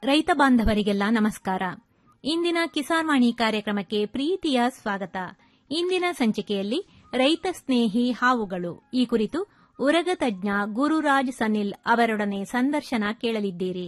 ರೈತ ಬಾಂಧವರಿಗೆಲ್ಲ ನಮಸ್ಕಾರ ಇಂದಿನ ಕಿಸಾನ್ ವಾಣಿ ಕಾರ್ಯಕ್ರಮಕ್ಕೆ ಪ್ರೀತಿಯ ಸ್ವಾಗತ ಇಂದಿನ ಸಂಚಿಕೆಯಲ್ಲಿ ರೈತ ಸ್ನೇಹಿ ಹಾವುಗಳು ಈ ಕುರಿತು ಉರಗ ತಜ್ಞ ಗುರುರಾಜ್ ಸನಿಲ್ ಅವರೊಡನೆ ಸಂದರ್ಶನ ಕೇಳಲಿದ್ದೀರಿ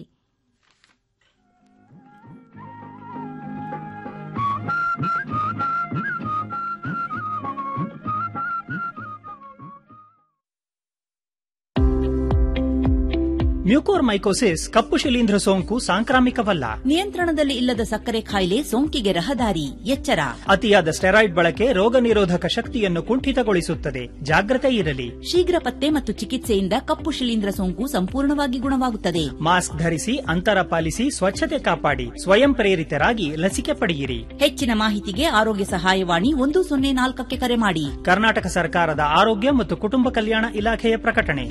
ಮ್ಯೂಕೋರ್ಮೈಕೋಸಿಸ್ ಕಪ್ಪು ಶಿಲೀಂಧ್ರ ಸೋಂಕು ಸಾಂಕ್ರಾಮಿಕವಲ್ಲ ನಿಯಂತ್ರಣದಲ್ಲಿ ಇಲ್ಲದ ಸಕ್ಕರೆ ಕಾಯಿಲೆ ಸೋಂಕಿಗೆ ರಹದಾರಿ ಎಚ್ಚರ ಅತಿಯಾದ ಸ್ಟೆರಾಯ್ಡ್ ಬಳಕೆ ರೋಗ ನಿರೋಧಕ ಶಕ್ತಿಯನ್ನು ಕುಂಠಿತಗೊಳಿಸುತ್ತದೆ ಜಾಗ್ರತೆ ಇರಲಿ ಶೀಘ್ರ ಪತ್ತೆ ಮತ್ತು ಚಿಕಿತ್ಸೆಯಿಂದ ಕಪ್ಪು ಶಿಲೀಂಧ್ರ ಸೋಂಕು ಸಂಪೂರ್ಣವಾಗಿ ಗುಣವಾಗುತ್ತದೆ ಮಾಸ್ಕ್ ಧರಿಸಿ ಅಂತರ ಪಾಲಿಸಿ ಸ್ವಚ್ಛತೆ ಕಾಪಾಡಿ ಸ್ವಯಂ ಪ್ರೇರಿತರಾಗಿ ಲಸಿಕೆ ಪಡೆಯಿರಿ ಹೆಚ್ಚಿನ ಮಾಹಿತಿಗೆ ಆರೋಗ್ಯ ಸಹಾಯವಾಣಿ ಒಂದು ಸೊನ್ನೆ ನಾಲ್ಕಕ್ಕೆ ಕರೆ ಮಾಡಿ ಕರ್ನಾಟಕ ಸರ್ಕಾರದ ಆರೋಗ್ಯ ಮತ್ತು ಕುಟುಂಬ ಕಲ್ಯಾಣ ಇಲಾಖೆಯ ಪ್ರಕಟಣೆ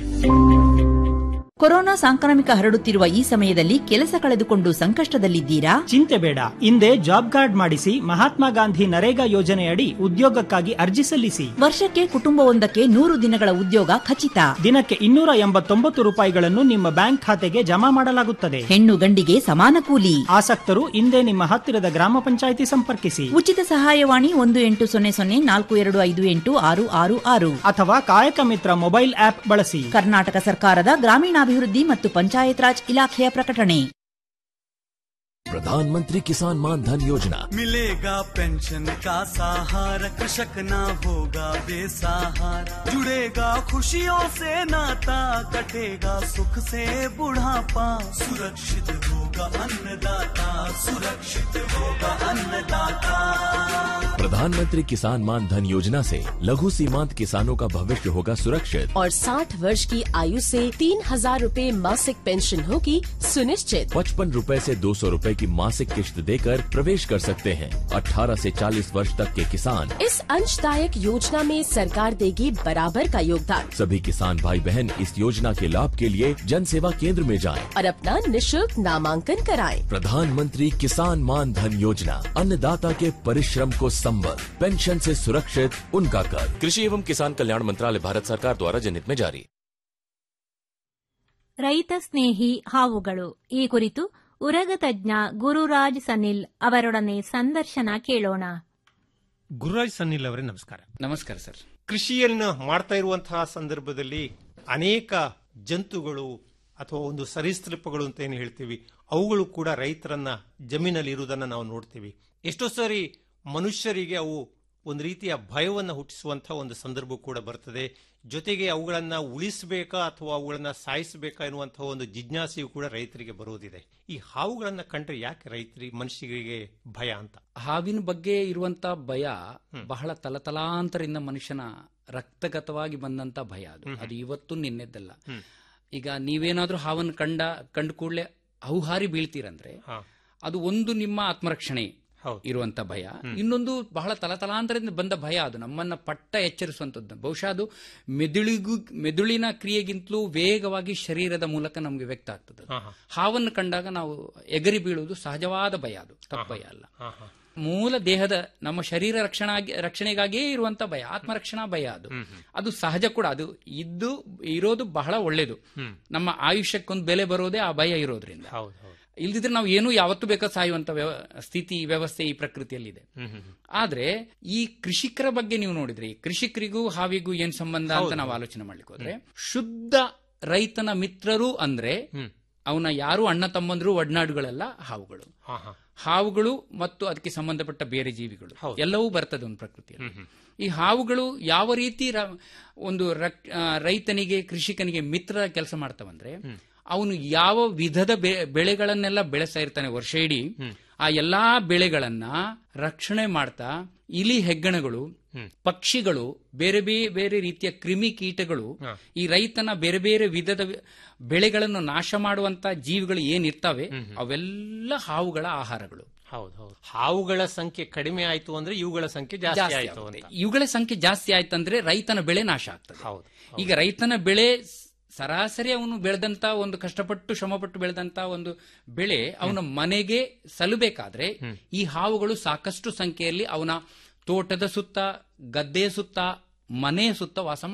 ಕೊರೋನಾ ಸಾಂಕ್ರಾಮಿಕ ಹರಡುತ್ತಿರುವ ಈ ಸಮಯದಲ್ಲಿ ಕೆಲಸ ಕಳೆದುಕೊಂಡು ಸಂಕಷ್ಟದಲ್ಲಿದ್ದೀರಾ ಚಿಂತೆ ಬೇಡ ಹಿಂದೆ ಜಾಬ್ ಕಾರ್ಡ್ ಮಾಡಿಸಿ ಮಹಾತ್ಮ ಗಾಂಧಿ ನರೇಗಾ ಯೋಜನೆಯಡಿ ಉದ್ಯೋಗಕ್ಕಾಗಿ ಅರ್ಜಿ ಸಲ್ಲಿಸಿ ವರ್ಷಕ್ಕೆ ಕುಟುಂಬವೊಂದಕ್ಕೆ ನೂರು ದಿನಗಳ ಉದ್ಯೋಗ ಖಚಿತ ದಿನಕ್ಕೆ ಇನ್ನೂರ ಎಂಬತ್ತೊಂಬತ್ತು ರೂಪಾಯಿಗಳನ್ನು ನಿಮ್ಮ ಬ್ಯಾಂಕ್ ಖಾತೆಗೆ ಜಮಾ ಮಾಡಲಾಗುತ್ತದೆ ಹೆಣ್ಣು ಗಂಡಿಗೆ ಸಮಾನ ಕೂಲಿ ಆಸಕ್ತರು ಹಿಂದೆ ನಿಮ್ಮ ಹತ್ತಿರದ ಗ್ರಾಮ ಪಂಚಾಯಿತಿ ಸಂಪರ್ಕಿಸಿ ಉಚಿತ ಸಹಾಯವಾಣಿ ಒಂದು ಎಂಟು ಸೊನ್ನೆ ಸೊನ್ನೆ ನಾಲ್ಕು ಎರಡು ಐದು ಎಂಟು ಆರು ಆರು ಆರು ಅಥವಾ ಕಾಯಕ ಮಿತ್ರ ಮೊಬೈಲ್ ಆಪ್ ಬಳಸಿ ಕರ್ನಾಟಕ ಸರ್ಕಾರದ ಗ್ರಾಮೀಣಾಭಿವೃದ್ಧಿ ಮತ್ತು ಪಂಚಾಯತ್ ರಾಜ್ ಇಲಾಖೆಯ ಪ್ರಕಟಣೆ प्रधानमंत्री किसान मान धन योजना मिलेगा पेंशन का सहारा कृषक ना होगा बेसहारा जुड़ेगा खुशियों से नाता कटेगा सुख से बुढ़ापा सुरक्षित होगा अन्नदाता सुरक्षित होगा अन्नदाता प्रधानमंत्री किसान मान धन योजना से लघु सीमांत किसानों का भविष्य होगा सुरक्षित और 60 वर्ष की आयु से तीन हजार रूपए मासिक पेंशन होगी सुनिश्चित पचपन रूपए ऐसी दो सौ रूपए की मासिक किश्त देकर प्रवेश कर सकते हैं 18 से 40 वर्ष तक के किसान इस अंशदायक योजना में सरकार देगी बराबर का योगदान सभी किसान भाई बहन इस योजना के लाभ के लिए जन सेवा केंद्र में जाएं। और अपना निशुल्क नामांकन कराएं। प्रधानमंत्री किसान मान धन योजना अन्नदाता के परिश्रम को संबल पेंशन से सुरक्षित उनका कर कृषि एवं किसान कल्याण मंत्रालय भारत सरकार द्वारा जनहित में जारी ರೈತ ಸ್ನೇಹಿ ಹಾವುಗಳು ಈ ಕುರಿತು ಉರಗ ತಜ್ಞ ಗುರುರಾಜ್ ಸನಿಲ್ ಅವರೊಡನೆ ಸಂದರ್ಶನ ಕೇಳೋಣ ಗುರುರಾಜ್ ಸನ್ನಿಲ್ ಅವರೇ ನಮಸ್ಕಾರ ನಮಸ್ಕಾರ ಸರ್ ಕೃಷಿಯನ್ನು ಮಾಡ್ತಾ ಇರುವಂತಹ ಸಂದರ್ಭದಲ್ಲಿ ಅನೇಕ ಜಂತುಗಳು ಅಥವಾ ಒಂದು ಸರೀಸೃಪಗಳು ಅಂತ ಏನು ಹೇಳ್ತೀವಿ ಅವುಗಳು ಕೂಡ ರೈತರನ್ನ ಜಮೀನಲ್ಲಿ ಇರುವುದನ್ನು ನಾವು ನೋಡ್ತೀವಿ ಎಷ್ಟೋ ಸರಿ ಮನುಷ್ಯರಿಗೆ ಅವು ಒಂದು ರೀತಿಯ ಭಯವನ್ನು ಹುಟ್ಟಿಸುವಂತಹ ಒಂದು ಸಂದರ್ಭ ಕೂಡ ಬರ್ತದೆ ಜೊತೆಗೆ ಅವುಗಳನ್ನ ಉಳಿಸಬೇಕಾ ಅಥವಾ ಅವುಗಳನ್ನ ಸಾಯಿಸಬೇಕಾ ಎನ್ನುವಂತಹ ಒಂದು ಜಿಜ್ಞಾಸೆಯು ಕೂಡ ರೈತರಿಗೆ ಬರುವುದಿದೆ ಈ ಹಾವುಗಳನ್ನ ಕಂಡ್ರೆ ಯಾಕೆ ರೈತರಿಗೆ ಮನುಷ್ಯರಿಗೆ ಭಯ ಅಂತ ಹಾವಿನ ಬಗ್ಗೆ ಇರುವಂತ ಭಯ ಬಹಳ ತಲತಲಾಂತರಿಂದ ಮನುಷ್ಯನ ರಕ್ತಗತವಾಗಿ ಬಂದಂತ ಭಯ ಅದು ಅದು ಇವತ್ತು ನಿನ್ನೆದ್ದಲ್ಲ ಈಗ ನೀವೇನಾದ್ರೂ ಹಾವನ್ನು ಕಂಡ ಕಂಡ ಕೂಡಲೇ ಹೌಹಾರಿ ಬೀಳ್ತೀರಂದ್ರೆ ಅದು ಒಂದು ನಿಮ್ಮ ಆತ್ಮರಕ್ಷಣೆ ಇರುವಂತ ಭಯ ಇನ್ನೊಂದು ಬಹಳ ತಲತಲಾಂತರದಿಂದ ಬಂದ ಭಯ ಅದು ನಮ್ಮನ್ನ ಪಟ್ಟ ಎಚ್ಚರಿಸುವಂತದ್ದು ಬಹುಶಃ ಅದು ಮೆದುಳಿಗೂ ಮೆದುಳಿನ ಕ್ರಿಯೆಗಿಂತಲೂ ವೇಗವಾಗಿ ಶರೀರದ ಮೂಲಕ ನಮಗೆ ವ್ಯಕ್ತ ಆಗ್ತದೆ ಅದು. ಹಾವನ್ನು ಕಂಡಾಗ ನಾವು ಎಗರಿ ಬೀಳುವುದು ಸಹಜವಾದ ಭಯ ಅದು ತಪ್ಪ ಭಯ ಅಲ್ಲ ಮೂಲ ದೇಹದ ನಮ್ಮ ಶರೀರ ರಕ್ಷಣಾ ರಕ್ಷಣೆಗಾಗಿಯೇ ಇರುವಂತ ಭಯ ಆತ್ಮರಕ್ಷಣಾ ಭಯ ಅದು ಅದು ಸಹಜ ಕೂಡ ಅದು ಇದ್ದು ಇರೋದು ಬಹಳ ಒಳ್ಳೇದು ನಮ್ಮ ಆಯುಷ್ಯಕ್ಕೊಂದು ಬೆಲೆ ಬರೋದೇ ಆ ಭಯ ಇರೋದ್ರಿಂದ ಇಲ್ದಿದ್ರೆ ನಾವು ಏನು ಯಾವತ್ತೂ ಬೇಕಾ ಸಾಯುವಂತ ವ್ಯವ- ಸ್ಥಿತಿ ವ್ಯವಸ್ಥೆ ಈ ಪ್ರಕೃತಿಯಲ್ಲಿದೆ ಆದ್ರೆ ಈ ಕೃಷಿಕರ ಬಗ್ಗೆ ನೀವು ನೋಡಿದ್ರೆ ಈ ಕೃಷಿಕರಿಗೂ ಹಾವಿಗೂ ಏನ್ ಸಂಬಂಧ ಅಂತ ನಾವು ಆಲೋಚನೆ ಮಾಡ್ಲಿಕ್ಕೆ ಹೋದ್ರೆ ಶುದ್ಧ ರೈತನ ಮಿತ್ರರು ಅಂದ್ರೆ ಅವನ ಯಾರು ಅಣ್ಣ ತಮ್ಮಂದ್ರು ಒಡನಾಡುಗಳೆಲ್ಲ ಹಾವುಗಳು ಹಾವುಗಳು ಮತ್ತು ಅದಕ್ಕೆ ಸಂಬಂಧಪಟ್ಟ ಬೇರೆ ಜೀವಿಗಳು ಎಲ್ಲವೂ ಬರ್ತದೆ ಒಂದು ಪ್ರಕೃತಿಯಲ್ಲಿ ಈ ಹಾವುಗಳು ಯಾವ ರೀತಿ ರ- ಒಂದು ರಕ್- ಆ, ರೈತನಿಗೆ ಕೃಷಿಕನಿಗೆ ಮಿತ್ರ ಕೆಲಸ ಮಾಡ್ತಾವಂದ್ರೆ ಅವನು ಯಾವ ವಿಧದ ಬೆ- ಬೆಳೆಗಳನ್ನೆಲ್ಲ ಬೆಳೆಸ್ತಾ ಇರ್ತಾನೆ ವರ್ಷ ಇಡೀ ಆ ಎಲ್ಲಾ ಬೆಳೆಗಳನ್ನ ರಕ್ಷಣೆ ಮಾಡ್ತಾ ಇಲಿ ಹೆಗ್ಗಣಗಳು ಪಕ್ಷಿಗಳು ಬೇರೆ ಬೇರೆ ಬೇರೆ ರೀತಿಯ ಕ್ರಿಮಿ ಕೀಟಗಳು ಈ ರೈತನ ಬೇರೆ ಬೇರೆ ವಿಧದ ವಿ- ಬೆಳೆಗಳನ್ನು ನಾಶ ಮಾಡುವಂತ ಜೀವಿಗಳು ಏನಿರ್ತವೆ ಅವೆಲ್ಲ ಹಾವುಗಳ ಆಹಾರಗಳು ಹೌದು ಹೌದು ಹಾವುಗಳ ಸಂಖ್ಯೆ ಕಡಿಮೆ ಆಯ್ತು ಅಂದ್ರೆ ಇವುಗಳ ಸಂಖ್ಯೆ ಜಾಸ್ತಿ ಜಾಸ್ತಿ ಆಯ್ತು ಆಗುತ್ತೆ. ಅಂತ ಇವುಗಳ ಸಂಖ್ಯೆ ಜಾಸ್ತಿ ಆಯ್ತಂದ್ರೆ ರೈತನ ಬೆಳೆ ನಾಶ ಆಗ್ತದೆ ಹೌದು ಈಗ ರೈತನ ಬೆಳೆ ಸ್- ಸರಾಸರಿ ಅವನು ಬೆಳೆದಂತ ಒಂದು ಕಷ್ಟಪಟ್ಟು ಶ್ರಮಪಟ್ಟು ಬೆಳೆದಂತ ಒಂದು ಬೆಳೆ ಅವನ ಮನೆಗೆ ಸಲ್ಲಬೇಕಾದ್ರೆ ಈ ಹಾವುಗಳು ಸಾಕಷ್ಟು ಸಂಖ್ಯೆಯಲ್ಲಿ ಅವನ ತೋಟದ ಸುತ್ತ ಗದ್ದೆಯ ಸುತ್ತ ಮನೆಯ ಸುತ್ತ ವಾಸ ಮಾಡಬೇಕು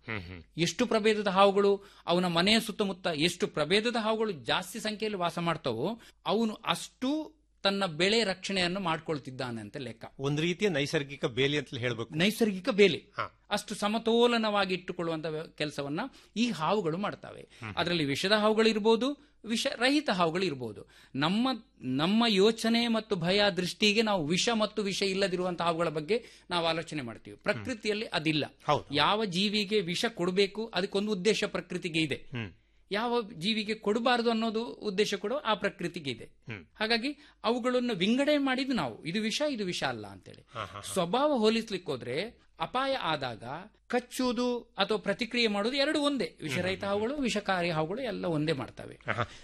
ಎಷ್ಟು ಪ್ರಭೇದದ ಹಾವುಗಳು ಅವನ ಮನೆಯ ಸುತ್ತಮುತ್ತ ಎಷ್ಟು ಪ್ರಭೇದದ ಹಾವುಗಳು ಜಾಸ್ತಿ ಸಂಖ್ಯೆಯಲ್ಲಿ ವಾಸ ಮಾಡ್ತಾವೋ ಅವನು ಅಷ್ಟು ತನ್ನ ಬೆಳೆ ರಕ್ಷಣೆಯನ್ನು ಮಾಡ್ಕೊಳ್ತಿದ್ದಾನೆ ಅಂತ ಲೆಕ್ಕ ಒಂದು ರೀತಿಯ ನೈಸರ್ಗಿಕ ಬೇಲಿ ಅಂತ ಹೇಳ್ಬೇಕು ನೈಸರ್ಗಿಕ ಬೇಲಿ ಅಷ್ಟು ಸಮತೋಲನವಾಗಿ ಇಟ್ಟುಕೊಳ್ಳುವಂತ ಕೆಲಸವನ್ನ ಈ ಹಾವುಗಳು ಮಾಡ್ತವೆ ಅದರಲ್ಲಿ ವಿಷದ ಹಾವುಗಳು ಇರಬಹುದು ವಿಷ ರಹಿತ ಹಾವುಗಳು ಇರಬಹುದು ನಮ್ಮ ನಮ್ಮ ಯೋಚನೆ ಮತ್ತು ಭಯ ದೃಷ್ಟಿಗೆ ನಾವು ವಿಷ ಮತ್ತು ವಿಷ ಇಲ್ಲದಿರುವಂತಹ ಹಾವುಗಳ ಬಗ್ಗೆ ನಾವು ಆಲೋಚನೆ ಮಾಡ್ತೀವಿ ಪ್ರಕೃತಿಯಲ್ಲಿ ಅದಿಲ್ಲ ಯಾವ ಜೀವಿಗೆ ವಿಷ ಕೊಡಬೇಕು ಅದಕ್ಕೊಂದು ಉದ್ದೇಶ ಪ್ರಕೃತಿಗೆ ಇದೆ ಯಾವ ಜೀವಿಗೆ ಕೊಡಬಾರದು ಅನ್ನೋದು ಉದ್ದೇಶ ಕೂಡ ಆ ಪ್ರಕೃತಿಗೆ ಇದೆ ಹಾಗಾಗಿ ಅವುಗಳನ್ನು ವಿಂಗಡಣೆ ಮಾಡಿದ್ದು ನಾವು ಇದು ವಿಷ ಇದು ವಿಷ ಅಲ್ಲ ಅಂತೇಳಿ ಸ್ವಭಾವ ಹೋಲಿಸ್ಲಿಕ್ಕೆ ಹೋದ್ರೆ ಅಪಾಯ ಆದಾಗ ಕಚ್ಚುವುದು ಅಥವಾ ಪ್ರತಿಕ್ರಿಯೆ ಮಾಡುವುದು ಎರಡು ಒಂದೇ ವಿಷರಹಿತ ಹಾವುಗಳು ವಿಷಕಾರಿ ಹಾವುಗಳು ಎಲ್ಲ ಒಂದೇ ಮಾಡ್ತವೆ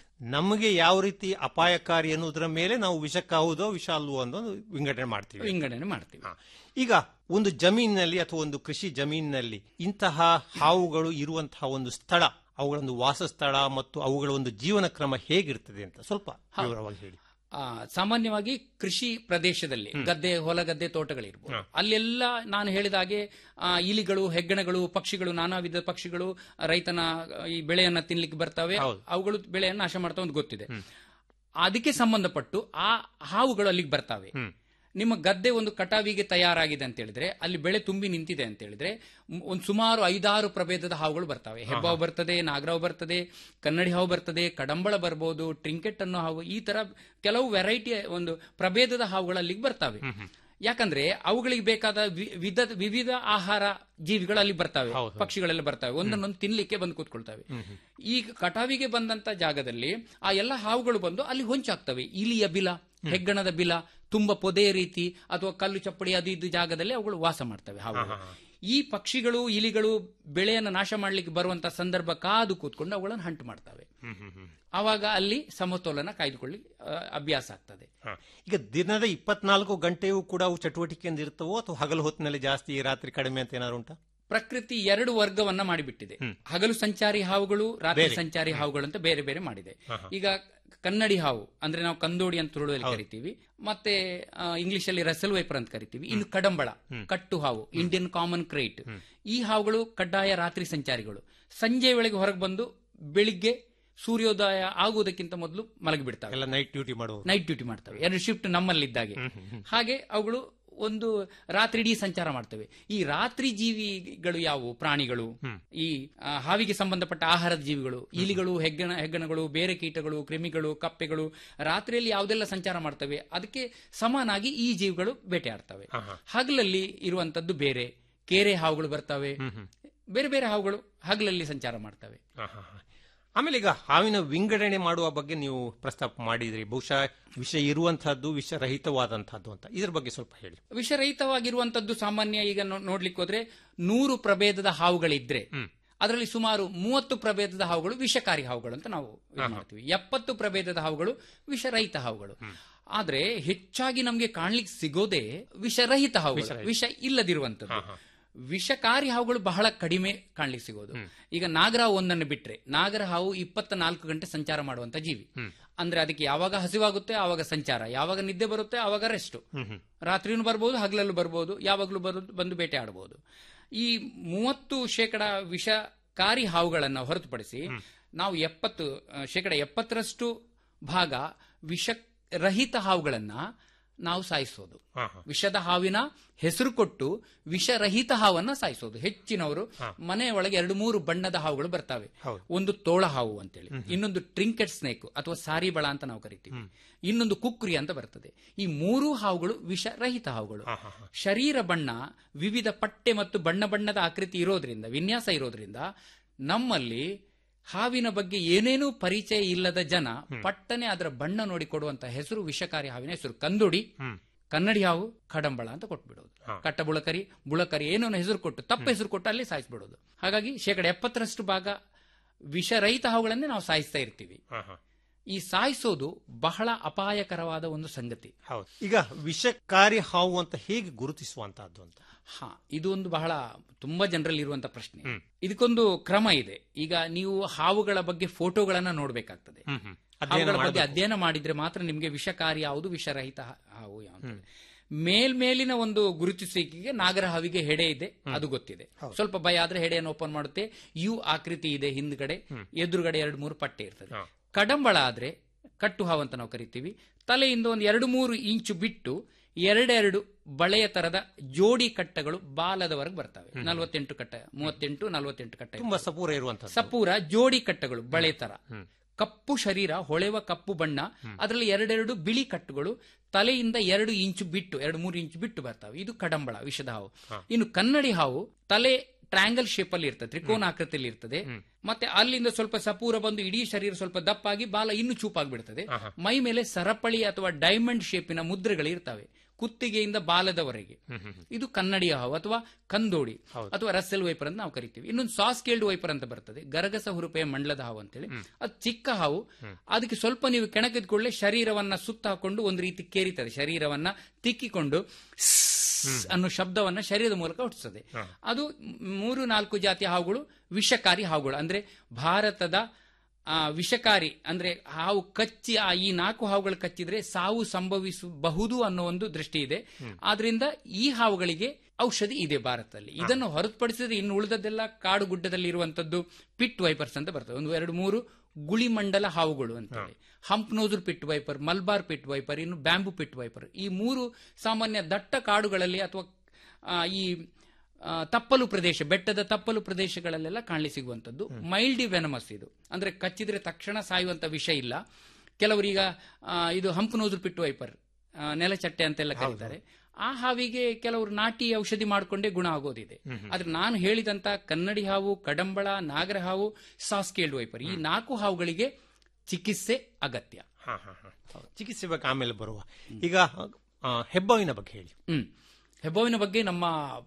ನಮಗೆ ಯಾವ ರೀತಿ ಅಪಾಯಕಾರಿ ಅನ್ನೋದರ ಮೇಲೆ ನಾವು ವಿಷಕ್ಕಾವುದೋ ವಿಷ ಅಲ್ವೋ ಅನ್ನೋದು ವಿಂಗಡಣೆ ಮಾಡ್ತೀವಿ ವಿಂಗಡಣೆ ಮಾಡ್ತೀವಿ ಈಗ ಒಂದು ಜಮೀನಿನಲ್ಲಿ ಅಥವಾ ಒಂದು ಕೃಷಿ ಜಮೀನಿನಲ್ಲಿ ಇಂತಹ ಹಾವುಗಳು ಇರುವಂತಹ ಒಂದು ಸ್ಥಳ ಅವುಗಳ ಒಂದು ವಾಸಸ್ಥಳ ಮತ್ತು ಅವುಗಳ ಒಂದು ಜೀವನ ಕ್ರಮ ಹೇಗಿರ್ತದೆ ಅಂತ ಸ್ವಲ್ಪ ವಿವರವಾಗಿ ಹೇಳಿ ಆ, ಸಾಮಾನ್ಯವಾಗಿ ಕೃಷಿ ಪ್ರದೇಶದಲ್ಲಿ ಗದ್ದೆ ಹೊಲ ಗದ್ದೆ ತೋಟಗಳಿರ್ಬೋದು ಅಲ್ಲೆಲ್ಲ ನಾನು ಹೇಳಿದ ಹಾಗೆ ಆ, ಇಲಿಗಳು ಹೆಗ್ಗಣಗಳು ಪಕ್ಷಿಗಳು ನಾನಾ ವಿಧದ ಪಕ್ಷಿಗಳು ರೈತನ ಆ, ಈ ಬೆಳೆಯನ್ನ ತಿನ್ಲಿಕ್ಕೆ ಬರ್ತವೆ ಅವುಗಳು ಬೆಳೆಯನ್ನ ನಾಶ ಮಾಡ್ತಾವ ಅಂತ ಗೊತ್ತಿದೆ ಅದಕ್ಕೆ ಸಂಬಂಧಪಟ್ಟು ಆ ಹಾವುಗಳು ಅಲ್ಲಿಗೆ ಬರ್ತವೆ ನಿಮ್ಮ ಗದ್ದೆ ಒಂದು ಕಟಾವಿಗೆ ತಯಾರಾಗಿದೆ ಅಂತ ಹೇಳಿದ್ರೆ ಅಲ್ಲಿ ಬೆಳೆ ತುಂಬಿ ನಿಂತಿದೆ ಅಂತ ಹೇಳಿದ್ರೆ ಮ್- ಒಂದು ಸುಮಾರು ಐದಾರು ಪ್ರಭೇದದ ಹಾವುಗಳು ಬರ್ತವೆ ಹೆಬ್ಬಾವು ಬರ್ತದೆ ನಾಗರಾವು ಬರ್ತದೆ ಕನ್ನಡಿ ಹಾವು ಬರ್ತದೆ ಕಡಂಬಳ ಬರ್ಬೋದು ಟ್ರಿಂಕೆಟ್ ಅನ್ನೋ ಹಾವು ಈ ತರ ಕೆಲವು ವೆರೈಟಿಯ ಒಂದು ಪ್ರಭೇದದ ಹಾವುಗಳು ಅಲ್ಲಿಗೆ ಬರ್ತವೆ ಯಾಕಂದ್ರೆ ಅವುಗಳಿಗೆ ಬೇಕಾದ ವಿ- ವಿಧ ವಿವಿಧ ಆಹಾರ ಜೀವಿಗಳು ಅಲ್ಲಿ ಬರ್ತವೆ ಪಕ್ಷಿಗಳೆಲ್ಲ ಬರ್ತವೆ ಒಂದನ್ನೊಂದು ತಿನ್ಲಿಕ್ಕೆ ಬಂದು ಕೂತ್ಕೊಳ್ತವೆ ಈಗ ಕಟಾವಿಗೆ ಬಂದಂತ ಜಾಗದಲ್ಲಿ ಆ ಎಲ್ಲ ಹಾವುಗಳು ಬಂದು ಅಲ್ಲಿ ಹೊಂಚಾಗ್ತವೆ ಇಲಿಯ ಬಿಲ ಹೆಗ್ಗಣದ ಬಿಲ ತುಂಬಾ ಪೊದೆ ರೀತಿ ಅಥವಾ ಕಲ್ಲು ಚಪ್ಪಡಿ ಅದು ಇದು ಜಾಗದಲ್ಲಿ ಅವುಗಳು ವಾಸ ಮಾಡ್ತವೆ ಹಾವುಗಳು ಈ ಪಕ್ಷಿಗಳು ಇಲಿಗಳು ಬೆಳೆಯನ್ನು ನಾಶ ಮಾಡ್ಲಿಕ್ಕೆ ಬರುವಂತ ಸಂದರ್ಭ ಕಾದು ಕೂತ್ಕೊಂಡು ಅವುಗಳನ್ನು ಹಂಟು ಮಾಡ್ತವೆ ಆವಾಗ ಅಲ್ಲಿ ಸಮತೋಲನ ಕಾಯ್ದುಕೊಳ್ಳಿ ಆ, ಅಭ್ಯಾಸ ಆಗ್ತದೆ ಹ. ಈಗ ದಿನದ ಇಪ್ಪತ್ನಾಲ್ಕು ಗಂಟೆಯೂ ಕೂಡ ಅವು ಚಟುವಟಿಕೆಯಿಂದ ಇರ್ತವೋ ಅಥವಾ ಹಗಲು ಹೊತ್ತಿನಲ್ಲಿ ಜಾಸ್ತಿ ರಾತ್ರಿ ಕಡಿಮೆ ಅಂತ ಏನಾದ್ರು ಉಂಟಾ ಪ್ರಕೃತಿ ಎರಡು ವರ್ಗವನ್ನ ಮಾಡಿಬಿಟ್ಟಿದೆ ಹಗಲು ಸಂಚಾರಿ ಹಾವುಗಳು ರಾತ್ರಿ ಸಂಚಾರಿ ಹಾವುಗಳು ಅಂತ ಬೇರೆ ಬೇರೆ ಮಾಡಿದೆ ಈಗ ಕನ್ನಡಿ ಹಾವು ಅಂದ್ರೆ ನಾವು ಕಂದೋಡಿ ಅಂತ ತುಳುವಲ್ಲಿ ಕರಿತೀವಿ ಮತ್ತೆ ಇಂಗ್ಲಿಷ್ ಅಲ್ಲಿ ರಸಲ್ ವೈಪರ್ ಅಂತ ಕರಿತೀವಿ ಇನ್ನು ಕಡಂಬಳ ಕಟ್ಟು ಹಾವು ಇಂಡಿಯನ್ ಕಾಮನ್ ಕ್ರೇಟ್ ಈ ಹಾವುಗಳು ಕಡ್ಡಾಯ ರಾತ್ರಿ ಸಂಚಾರಿಗಳು ಸಂಜೆ ವೇಳೆಗೆ ಹೊರಗೆ ಬಂದು ಬೆಳಿಗ್ಗೆ ಸೂರ್ಯೋದಯ ಆಗುವುದಕ್ಕಿಂತ ಮೊದಲು ಮಲಗಿ ಬಿಡ್ತವೆ ಎಲ್ಲ ನೈಟ್ ಡ್ಯೂಟಿ ಮಾಡುವ ನೈಟ್ ಡ್ಯೂಟಿ ಮಾಡ್ತವೆ ಎರಡು ಶಿಫ್ಟ್ ನಮ್ಮಲ್ಲಿದ್ದಾಗೆ ಹಾಗೆ ಅವುಗಳು ಒಂದು ರಾತ್ರಿ ಇಡೀ ಸಂಚಾರ ಮಾಡ್ತವೆ ಈ ರಾತ್ರಿ ಜೀವಿಗಳು ಯಾವುವು ಪ್ರಾಣಿಗಳು ಈ ಆ, ಹಾವಿಗೆ ಸಂಬಂಧಪಟ್ಟ ಆಹಾರದ ಜೀವಿಗಳು ಇಲಿಗಳು ಹೆಗ್ಗಣ ಹೆಗ್ಗಣಗಳು ಬೇರೆ ಕೀಟಗಳು ಕ್ರಿಮಿಗಳು ಕಪ್ಪೆಗಳು ರಾತ್ರಿಯಲ್ಲಿ ಯಾವುದೆಲ್ಲ ಸಂಚಾರ ಮಾಡ್ತವೆ ಅದಕ್ಕೆ ಸಮಾನಾಗಿ ಈ ಜೀವಿಗಳು ಬೇಟೆಯಾಡ್ತವೆ ಹಗಲಲ್ಲಿ ಇರುವಂತದ್ದು ಬೇರೆ ಕೇರೆ ಹಾವುಗಳು ಬರ್ತವೆ ಬೇರೆ ಬೇರೆ ಹಾವುಗಳು ಹಗಲಲ್ಲಿ ಸಂಚಾರ ಮಾಡ್ತವೆ ಆಮೇಲೆ ಈಗ ಹಾವಿನ ವಿಂಗಡಣೆ ಮಾಡುವ ಬಗ್ಗೆ ನೀವು ಪ್ರಸ್ತಾಪ ಮಾಡಿದ್ರಿ ಬಹುಶಃ ವಿಷ ಇರುವಂತಹದ್ದು ವಿಷರಹಿತವಾದಂತಹದ್ದು ಅಂತ ಇದ್ರ ಬಗ್ಗೆ ಸ್ವಲ್ಪ ಹೇಳಿ ವಿಷರಹಿತವಾಗಿರುವಂತದ್ದು ಸಾಮಾನ್ಯ ಈಗ ನೋ- ನೋಡ್ಲಿಕ್ಕೆ ಹೋದ್ರೆ ನೂರು ಪ್ರಭೇದದ ಹಾವುಗಳಿದ್ರೆ ಅದರಲ್ಲಿ ಸುಮಾರು ಮೂವತ್ತು ಪ್ರಭೇದದ ಹಾವುಗಳು ವಿಷಕಾರಿ ಹಾವುಗಳು ಅಂತ ನಾವು ಇದು ಮಾಡ್ತೀವಿ ಎಪ್ಪತ್ತು ಪ್ರಭೇದದ ಹಾವುಗಳು ವಿಷರಹಿತ ಹಾವುಗಳು ಆದ್ರೆ ಹೆಚ್ಚಾಗಿ ನಮಗೆ ಕಾಣ್ಲಿಕ್ಕೆ ಸಿಗೋದೇ ವಿಷರಹಿತ ಹಾವುಗಳು ವಿಷ ಇಲ್ಲದಿರುವಂತದ್ದು ವಿಷಕಾರಿ ಹಾವುಗಳು ಬಹಳ ಕಡಿಮೆ ಕಾಣ್ಲಿಕ್ಕೆ ಸಿಗೋದು ಈಗ ನಾಗರಹಾವು ಒಂದನ್ನು ಬಿಟ್ರೆ ನಾಗರ ಹಾವು ಇಪ್ಪತ್ತ ನಾಲ್ಕು ಗಂಟೆ ಸಂಚಾರ ಮಾಡುವಂತ ಜೀವಿ ಅಂದ್ರೆ ಅದಕ್ಕೆ ಯಾವಾಗ ಹಸಿವಾಗುತ್ತೆ ಆವಾಗ ಸಂಚಾರ ಯಾವಾಗ ನಿದ್ದೆ ಬರುತ್ತೆ ಆವಾಗ ರೆಸ್ಟ್ ರಾತ್ರಿನೂ ಬರ್ಬೋದು ಹಗಲಲ್ಲೂ ಬರ್ಬೋದು ಯಾವಾಗಲೂ ಬರೋದು ಬಂದು ಬೇಟೆ ಆಡಬಹುದು ಈ ಮೂವತ್ತು ಶೇಕಡ ವಿಷಕಾರಿ ಹಾವುಗಳನ್ನ ಹೊರತುಪಡಿಸಿ ನಾವು ಎಪ್ಪತ್ತು ಆ, ಶೇಕಡ ಎಪ್ಪತ್ತರಷ್ಟು ಭಾಗ ವಿಷರಹಿತ ಹಾವುಗಳನ್ನ ನಾವು ಸಾಯಿಸೋದು ವಿಷದ ಹಾವಿನ ಹೆಸರು ಕೊಟ್ಟು ವಿಷರಹಿತ ಹಾವನ್ನ ಸಾಯಿಸೋದು ಹೆಚ್ಚಿನವರು ಮನೆಯ ಒಳಗೆ ಎರಡು ಮೂರು ಬಣ್ಣದ ಹಾವುಗಳು ಬರ್ತವೆ ಒಂದು ತೋಳ ಹಾವು ಅಂತೇಳಿ ಇನ್ನೊಂದು ಟ್ರಿಂಕೆಟ್ ಸ್ನೇಕ್ ಅಥವಾ ಸಾರಿ ಬಳ ಅಂತ ನಾವು ಕರಿತೀವಿ ಇನ್ನೊಂದು ಕುಕ್ರಿ ಅಂತ ಬರ್ತದೆ ಈ ಮೂರು ಹಾವುಗಳು ವಿಷರಹಿತ ಹಾವುಗಳು ಶರೀರ ಬಣ್ಣ ವಿವಿಧ ಪಟ್ಟೆ ಮತ್ತು ಬಣ್ಣ ಬಣ್ಣದ ಆಕೃತಿ ಇರೋದ್ರಿಂದ ವಿನ್ಯಾಸ ಇರೋದ್ರಿಂದ ನಮ್ಮಲ್ಲಿ ಹಾವಿನ ಬಗ್ಗೆ ಏನೇನೂ ಪರಿಚಯ ಇಲ್ಲದ ಜನ ಪಟ್ಟನೆ ಅದರ ಬಣ್ಣ ನೋಡಿ ಕೊಡುವಂತ ಹೆಸರು ವಿಷಕಾರಿ ಹಾವಿನ ಹೆಸರು ಕಂದುಡಿ ಕನ್ನಡಿ ಹಾವು ಕಡಂಬಳ ಅಂತ ಕೊಟ್ಬಿಡೋದು ಕಟ್ಟ ಬುಳಕರಿ ಬುಳಕರಿ ಏನೋ ಹೆಸರು ಕೊಟ್ಟು ತಪ್ಪ ಹೆಸರು ಕೊಟ್ಟು ಅಲ್ಲಿ ಸಾಯಿಸ್ಬಿಡೋದು ಹಾಗಾಗಿ ಶೇಕಡ ಎಪ್ಪತ್ತರಷ್ಟು ಭಾಗ ವಿಷರಹಿತ ಹಾವುಗಳನ್ನೇ ನಾವು ಸಾಯಿಸ್ತಾ ಇರ್ತೀವಿ ಈ ಸಾಯಿಸೋದು ಬಹಳ ಅಪಾಯಕರವಾದ ಒಂದು ಸಂಗತಿ ಹೌದು ಈಗ ವಿಷಕಾರಿ ಹಾವು ಅಂತ ಹೇಗೆ ಗುರುತಿಸುವಂತಹದ್ದು ಅಂತ ಹಾ ಇದು ಒಂದು ಬಹಳ ತುಂಬಾ ಜನರಲ್ಲಿ ಇರುವಂತ ಪ್ರಶ್ನೆ ಇದಕ್ಕೊಂದು ಕ್ರಮ ಇದೆ ಈಗ ನೀವು ಹಾವುಗಳ ಬಗ್ಗೆ ಫೋಟೋಗಳನ್ನ ನೋಡ್ಬೇಕಾಗ್ತದೆ ಹಾವುಗಳ ಬಗ್ಗೆ ಅಧ್ಯಯನ ಮಾಡಿದ್ರೆ ಮಾತ್ರ ನಿಮಗೆ ವಿಷಕಾರಿ ಯಾವುದು ವಿಷರಹಿತ ಹಾ- ಹಾವು ಯಾವುದು ಮೇಲ್ಮೇಲಿನ ಒಂದು ಗುರುತಿಸುವಿಕೆಗೆ ನಾಗರ ಹಾವಿಗೆ ಹೆಡೆ ಇದೆ ಅದು ಗೊತ್ತಿದೆ ಸ್ವಲ್ಪ ಭಯ ಆದ್ರೆ ಹೆಡೆಯನ್ನು ಓಪನ್ ಮಾಡುತ್ತೆ ಯು ಆಕೃತಿ ಇದೆ ಹಿಂದ್ಗಡೆ ಎದುರುಗಡೆ ಎರಡು ಮೂರು ಪಟ್ಟೆ ಇರ್ತದೆ ಕಡಂಬಳ ಆದ್ರೆ ಕಟ್ಟು ಹಾವು ಅಂತ ನಾವು ಕರಿತೀವಿ ತಲೆಯಿಂದ ಒಂದು ಎರಡು ಮೂರು ಇಂಚು ಬಿಟ್ಟು ಎರಡೆರಡು ಬಳೆಯ ತರದ ಜೋಡಿ ಕಟ್ಟಗಳು ಬಾಲದವರೆಗೆ ಬರ್ತವೆ ನಲವತ್ತೆಂಟು ಕಟ್ಟ ಮೂವತ್ತೆಂಟು ನಲವತ್ತೆಂಟು ಕಟ್ಟ ತುಂಬಾ ಸಪೂರ ಇರುವಂತಹ ಸಪೂರ ಜೋಡಿ ಕಟ್ಟಗಳು ಬಳೆ ತರ ಕಪ್ಪು ಶರೀರ ಹೊಳೆವ ಕಪ್ಪು ಬಣ್ಣ ಅದರಲ್ಲಿ ಎರಡೆರಡು ಬಿಳಿ ಕಟ್ಟುಗಳು ತಲೆಯಿಂದ ಎರಡು ಇಂಚು ಬಿಟ್ಟು ಎರಡು ಮೂರು ಇಂಚು ಬಿಟ್ಟು ಬರ್ತವೆ ಇದು ಕಡಂಬಳ ವಿಷದ ಹಾವು ಇನ್ನು ಕನ್ನಡಿ ಹಾವು ತಲೆ ಟ್ರಯಾಂಗಲ್ ಶೇಪ್ ಅಲ್ಲಿ ಇರ್ತದೆ ತ್ರಿಕೋನಾಕೃತಿಯಲ್ಲಿ ಇರ್ತದೆ ಮತ್ತೆ ಅಲ್ಲಿಂದ ಸ್ವಲ್ಪ ಸಪೂರ ಬಂದು ಇಡೀ ಶರೀರ ಸ್ವಲ್ಪ ದಪ್ಪಾಗಿ ಬಾಲ ಇನ್ನು ಚೂಪಾಗ್ಬಿಡ್ತದೆ ಮೈ ಮೇಲೆ ಸರಪಳಿ ಅಥವಾ ಡೈಮಂಡ್ ಶೇಪಿನ ಮುದ್ರೆಗಳು ಇರ್ತವೆ ಕುತ್ತಿಗೆಯಿಂದ ಬಾಲದವರೆಗೆ ಇದು ಕನ್ನಡಿಯ ಹಾವು ಅಥವಾ ಕಂದೋಡಿ ಅಥವಾ ರಸ್ಸೆಲ್ ವೈಪರ್ ಅಂತ ನಾವು ಕರಿತೀವಿ ಇನ್ನೊಂದು ಸಾಸ್ ಕೇಲ್ಡ್ ವೈಪರ್ ಅಂತ ಬರ್ತದೆ ಗರಗಸ ಹುರುಪೆಯ ಮಂಡಲದ ಹಾವು ಅಂತೇಳಿ ಅದು ಚಿಕ್ಕ ಹಾವು ಅದಕ್ಕೆ ಸ್ವಲ್ಪ ನೀವು ಕೆಣಕಿದ ಕೂಡಲೇ ಶರೀರವನ್ನ ಸುತ್ತ ಹಾಕೊಂಡು ಒಂದು ರೀತಿ ಕೇರಿತದೆ ಶರೀರವನ್ನ ತಿಕ್ಕಿಕೊಂಡು ಸ್ಸ್ ಅನ್ನೋ ಶಬ್ದವನ್ನ ಶರೀರದ ಮೂಲಕ ಹುಟ್ಟಿಸ್ತದೆ ಅದು ಮೂರು ನಾಲ್ಕು ಜಾತಿಯ ಹಾವುಗಳು ವಿಷಕಾರಿ ಹಾವುಗಳು ಅಂದ್ರೆ ಭಾರತದ ಆ, ವಿಷಕಾರಿ ಅಂದ್ರೆ ಹಾವು ಕಚ್ಚಿ ಆ ಈ ನಾಲ್ಕು ಹಾವುಗಳು ಕಚ್ಚಿದ್ರೆ ಸಾವು ಸಂಭವಿಸಬಹುದು ಅನ್ನೋ ಒಂದು ದೃಷ್ಟಿ ಇದೆ ಆದ್ರಿಂದ ಈ ಹಾವುಗಳಿಗೆ ಔಷಧಿ ಇದೆ ಭಾರತದಲ್ಲಿ ಇದನ್ನು ಹೊರತುಪಡಿಸಿದ್ರೆ ಇನ್ನು ಉಳಿದದ್ದೆಲ್ಲ ಕಾಡು ಗುಡ್ಡದಲ್ಲಿ ಇರುವಂತದ್ದು ಪಿಟ್ ವೈಪರ್ಸ್ ಅಂತ ಬರ್ತವೆ ಒಂದು ಎರಡು ಮೂರು ಗುಳಿಮಂಡಲ ಹಾವುಗಳು ಅಂತೇಳಿ hump nosed pit viper Malabar pit viper ಇನ್ನು ಬ್ಯಾಂಬು ಪಿಟ್ ವೈಪರ್ ಈ ಮೂರು ಸಾಮಾನ್ಯ ದಟ್ಟ ಕಾಡುಗಳಲ್ಲಿ ಅಥವಾ ಆ, ಈ ಆ, ತಪ್ಪಲು ಪ್ರದೇಶ ಬೆಟ್ಟದ ತಪ್ಪಲು ಪ್ರದೇಶಗಳಲ್ಲೆಲ್ಲ ಕಾಣಲಿ ಸಿಗುವಂತದ್ದು ಮೈಲ್ಡಿ ವೆನಮಸ್ ಇದು ಅಂದ್ರೆ ಕಚ್ಚಿದ್ರೆ ತಕ್ಷಣ ಸಾಯುವಂತ ವಿಷ ಇಲ್ಲ ಕೆಲವರೀಗ ಆ, ಇದು ಹಂಪ್ ನೋಜರ್ ಪಿಟ್ ವೈಪರ್ ಆ, ನೆಲಚಟ್ಟೆ ಅಂತೆಲ್ಲ ಕರೀತಾರೆ ಆ ಹಾವಿಗೆ ಕೆಲವರು ನಾಟಿ ಔಷಧಿ ಮಾಡಿಕೊಂಡೇ ಗುಣ ಆಗೋದಿದೆ ಆದ್ರೆ ನಾನು ಹೇಳಿದಂತ ಕನ್ನಡಿ ಹಾವು ಕಡಂಬಳ ನಾಗರ ಹಾವು ಸಾಸ್ಕೇಲ್ಡ್ ವೈಪರ್ ಈ ನಾಲ್ಕು ಹಾವುಗಳಿಗೆ ಚಿಕಿತ್ಸೆ ಅಗತ್ಯ ಹಾ ಹಾ ಹಾ ಚಿಕಿತ್ಸೆ ಬಗ್ಗೆ ಆಮೇಲೆ ಬರುವ ಈಗ ಆ, ಹೆಬ್ಬಾವಿನ ಬಗ್ಗೆ ಹೇಳಿ ಹ್ಮ್ ಹೆಬ್ಬಾವಿನ ಬಗ್ಗೆ ನಮ್ಮ